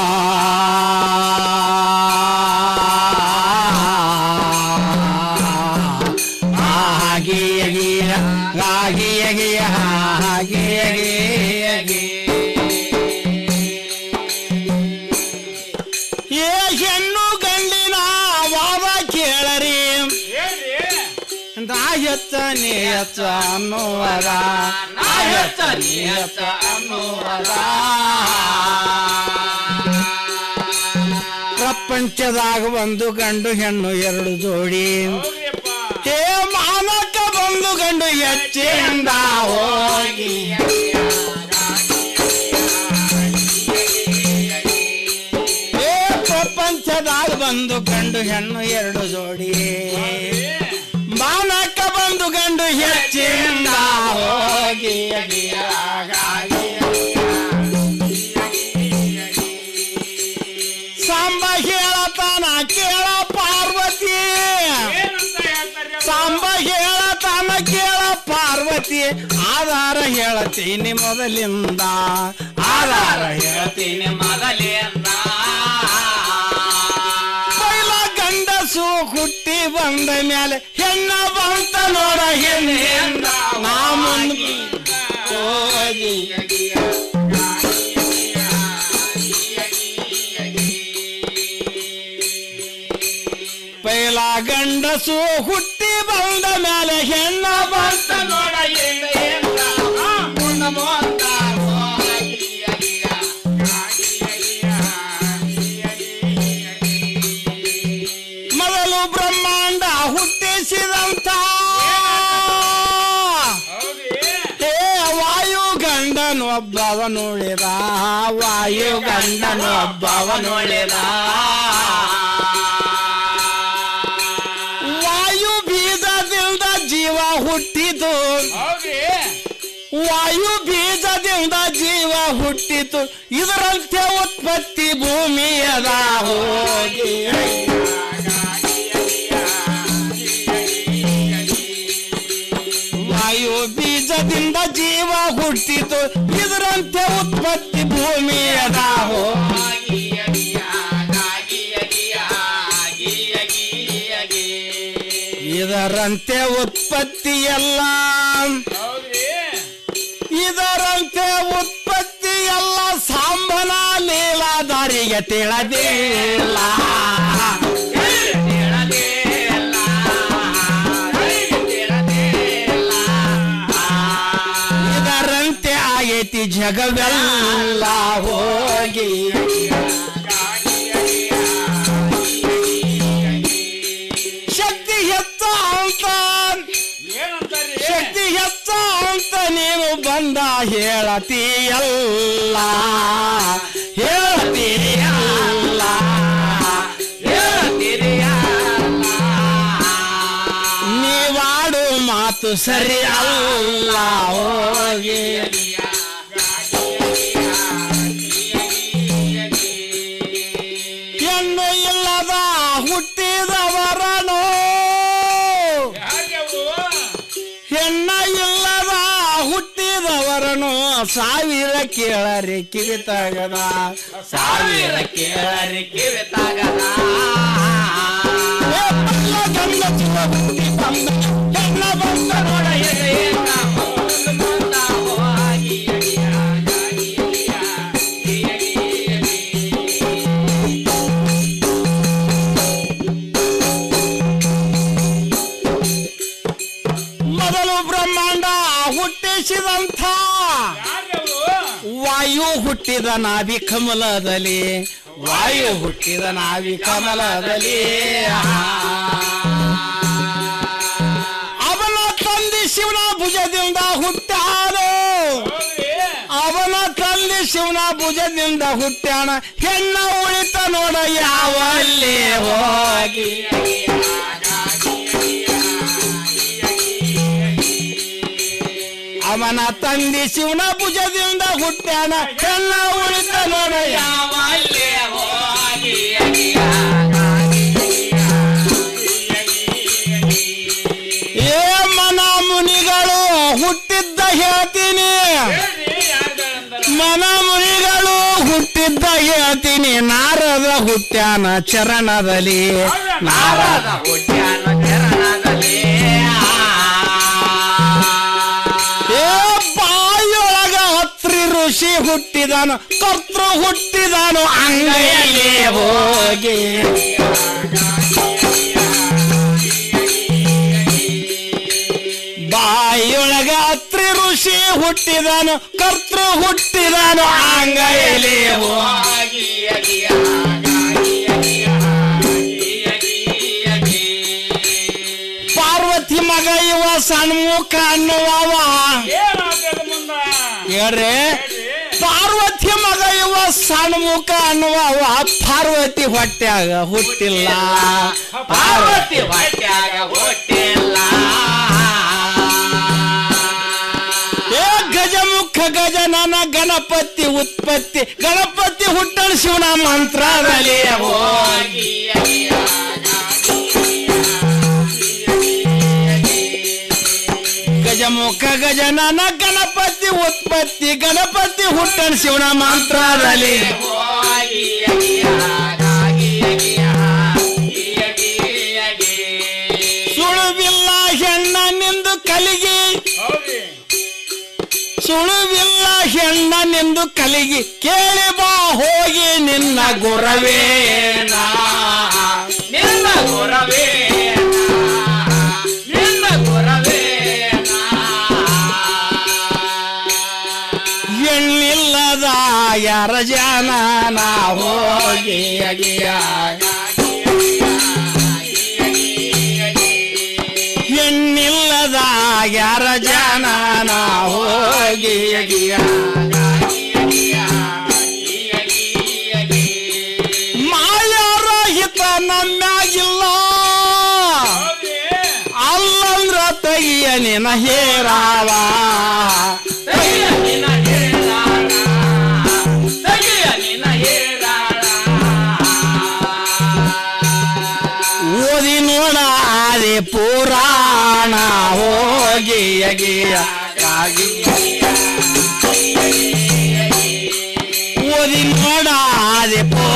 ಹಾಗೆಯ ಗೀಯ ಹಾಗೆಯ ಗೀಯ ಹಾಗೆಯ ಗೀಯ ಏ ಹೆಣ್ಣು ಗಂಡಿನ ವಾದ ಕೇಳರಿ ನಾಯತ್ತ ನೇಯತ್ತ ಅನ್ನುವರ ನಾಯತ್ತ ನೇಯತ್ತ ಅನ್ನುವರ ಪ್ರಪಂಚದಾಗ ಒಂದು ಗಂಡು ಹೆಣ್ಣು ಎರಡು ಜೋಡಿ ಹೇ ಮಾನಕ ಬಂದು ಗಂಡು ಹೆಚ್ಚಿಂದ ಹೋಗಿ ಹೇ ಪ್ರಪಂಚದಾಗ ಬಂದು ಗಂಡು ಹೆಣ್ಣು ಎರಡು ಜೋಡಿ ಮಾನಕ ಬಂದು ಗಂಡು ಹೆಚ್ಚಿಂದ ಹೋಗಿ ಸಾಂಬ ಹೇಳತಾನ ಕೇಳ ಪಾರ್ವತಿ ಸಾಂಬ ಹೇಳತಾನ ಕೇಳ ಪಾರ್ವತಿ ಆಧಾರ ಹೇಳತೀನಿ ಮೊದಲಿಂದ ಆಧಾರ ಹೇಳ್ತೀನಿ ಮೊದಲಿಂದ ಪೈಲ ಗಂಡಸು ಹುಟ್ಟಿ ಬಂದ ಮೇಲೆ ಹೆಣ್ಣ ಬಂತ ನೋಡ ಹೆಣ್ಣಿಂದ ನಾ ಮುಂದೆ ಹೋಗಿ ಪೈಲ ಗಂಡಸು ಹುಟ್ಟಿ ಬಂದ ಮೇಲೆ ಹೆಣ್ಣ ಬಂತ ನೋಡ ಹೆಣ್ಣಿಂದ ನಾ ಮುಂದೆ ಮುಂದ ಒಬ್ಬವನುಳಿದ ವಾಯು ಗಂಡನು ಒಬ್ಬವನುಳಿದ ವಾಯು ಬೀಜದಿಂದ ಜೀವ ಹುಟ್ಟಿತು ವಾಯು ಬೀಜದಿಂದ ಜೀವ ಹುಟ್ಟಿತು ಇದರಂತೆ ಉತ್ಪತ್ತಿ ಭೂಮಿಯದ ಹೋಗಿ ವಾಯು ಬೀಜದಿಂದ ಜೀವ ಹುಟ್ಟಿತು ಇದರಂತೆ ಉತ್ಪತ್ತಿ ಭೂಮಿಯದ ಹೋಗಿ ಇದರಂತೆ ಉತ್ಪತ್ತಿ ಎಲ್ಲ ಇದರಂತೆ ಉತ್ಪತ್ತಿ ಎಲ್ಲ ಸಾಂಬನ ಲೀಲಾದಾರಿಗೆ ತಿಳದಿಲ್ಲ ಇದರಂತೆ ಆಗೈತಿ ಜಗವೆಲ್ಲ ಹೋಗಿ ಶಕ್ತಿ ಹೆಚ್ಚ ಅಂತ ಶಕ್ತಿ ಹೆಚ್ಚ ಅಂತ ನೀನು ಬಂದ ಹೇಳತೀಯಲ್ಲ ಹೇಳತೀಯಲ್ಲ ನೀವಾಡು ಮಾತು ಸರಿ ಅಲ್ಲ ಹೋಗಿ ಹೆಣ್ಣು ಇಲ್ಲದ ಹುಟ್ಟಿದವರನು ಹೆಣ್ಣ ಇಲ್ಲದ ಹುಟ್ಟಿದವರನು ಸಾವಿರ ಕೇಳರಿ ಕಿವಿ ತಗದ ಸಾವಿರ ಕೇಳರಿ ಕಿವಿ ತಗದ ಗಂಡ ಚಿಕ್ಕ ಹುಟ್ಟಿ ಬಂದ ಹೆಣ್ಣ ಬಂದ ನೋಡ ಎದೆಯಿಂದ ಬಂದ ಹೋಗಿ ಮೊದಲು ಬ್ರಹ್ಮಾಂಡ ಹುಟ್ಟಿಸಿದಂಥ ವಾಯು ಹುಟ್ಟಿದ ನಾಭಿ ಕಮಲದಲ್ಲಿ ವಾಯು ಹುಟ್ಟಿದ ನಾಭಿ ಕಮಲದಲ್ಲಿ ಅವನ ತಂದೆ ಶಿವನ ಭುಜದಿಂದ ಹುಟ್ಟಾನು ಅವನ ತಂದೆ ಶಿವನ ಭುಜದಿಂದ ಹುಟ್ಟ್ಯಾನ ಹೆಣ್ಣ ಉಳಿತ ನೋಡ ಯಾವಲ್ಲಿ ಹೋಗಿ ಅವನ ತಂದೆ ಶಿವನ ಭುಜದಿಂದ ಹುಟ್ಟ್ಯಾನ ಹೆಣ್ಣ ಉಳಿತ ನೋಡ ಯಾವಲ್ಲಿ ಹೋಗಿ ಏ ಮನ ಮುನಿಗಳು ಹುಟ್ಟಿದ್ದ ಹೇಳ್ತೀನಿ ಮನ ಮುನಿಗಳು ಹುಟ್ಟಿದ್ದ ಹೇಳ್ತೀನಿ ನಾರದ ಹುಟ್ಟ್ಯಾನ ಚರಣದಲ್ಲಿ ನಾರದ ಹುಟ್ಟ್ಯಾನ ಚರಣದಲ್ಲಿ ಏ ಬಾಯೊಳಗ ಹತ್ರಿ ಋಷಿ ಹುಟ್ಟಿದನು ಕರ್ತೃ ಹುಟ್ಟಿದನು ಅಂಗೈಯಲ್ಲಿ ಹೋಗಿ ಬಾಯೊಳಗ ಅತ್ರಿ ಋಷಿ ಹುಟ್ಟಿದನು ಕರ್ತೃ ಹುಟ್ಟಿದನು ಅಂಗೈಲಿ ಹೋಗಿ ಪಾರ್ವತಿ ಮಗ ಇವ ಸಣ್ಮುಖ ಅನ್ನುವವ ಹೇಳ್ರಿ ಪಾರ್ವತಿ ಮಗ ಇವ ಸಣ್ಮುಖ ಅನ್ನುವವ ಪಾರ್ವತಿ ಹೊಟ್ಯಾಗ ಹುಟ್ಟಿಲ್ಲ ಪಾರ್ವತಿ ಹೊಟ್ಯಾಗ ಹುಟ್ಟಿಲ್ಲ ಏ ಗಜಮುಖ ಗಜನನ ಗಣಪತಿ ಉತ್ಪತ್ತಿ ಗಣಪತಿ ಹುಟ್ಟಣ ಶಿವನ ಮಂತ್ರದಲ್ಲಿ ಹೋಗಿ ಗಜಮುಖ ಗಜನನ ಗಣಪತಿ ಉತ್ಪತ್ತಿ ಗಣಪತಿ ಹುಟ್ಟಣ ಶಿವನ ಮಂತ್ರದಲ್ಲಿ ಸುಳುವಿಲ್ಲ ಹೆಣ್ಣ ನಿಂದು ಕಲಿಗಿ ಸುಳುವಿಲ್ಲ ಹೆಣ್ಣ ನಿಂದು ಕಲಿಗಿ ಕೇಳಿ ಬಾ ಹೋಗಿ ನಿನ್ನ ಗುರವೇನ ನಿನ್ನ ಗುರವೇನ ನಿನ್ನ ಗುರವೇನ ಹೆಣ್ಣಿಲ್ಲದ ಯಾರ ಜನ ನಾ ಹೋಗಿ ಅಗಿಯ ಹೆಣ್ಣಿಲ್ಲದ ಯಾರ ಜನ ನಾ ಹೋಗಿ ಅಗಿಯ ನಿನ್ನ ಹೇರಾವ ತೆಗೆಯ ನಿನ್ನ ಹೇರಾಳ ತೆಗೆಯ ನಿನ್ನ ಹೇರಾಳ ಓದಿ ನೋಡ ಆದಿ ಪುರಾಣ ಹೋಗಿ ಅಗಿಯ ಕಾಗಿ ಓದಿ ನೋಡ ಆದಿ ಪುರಾಣ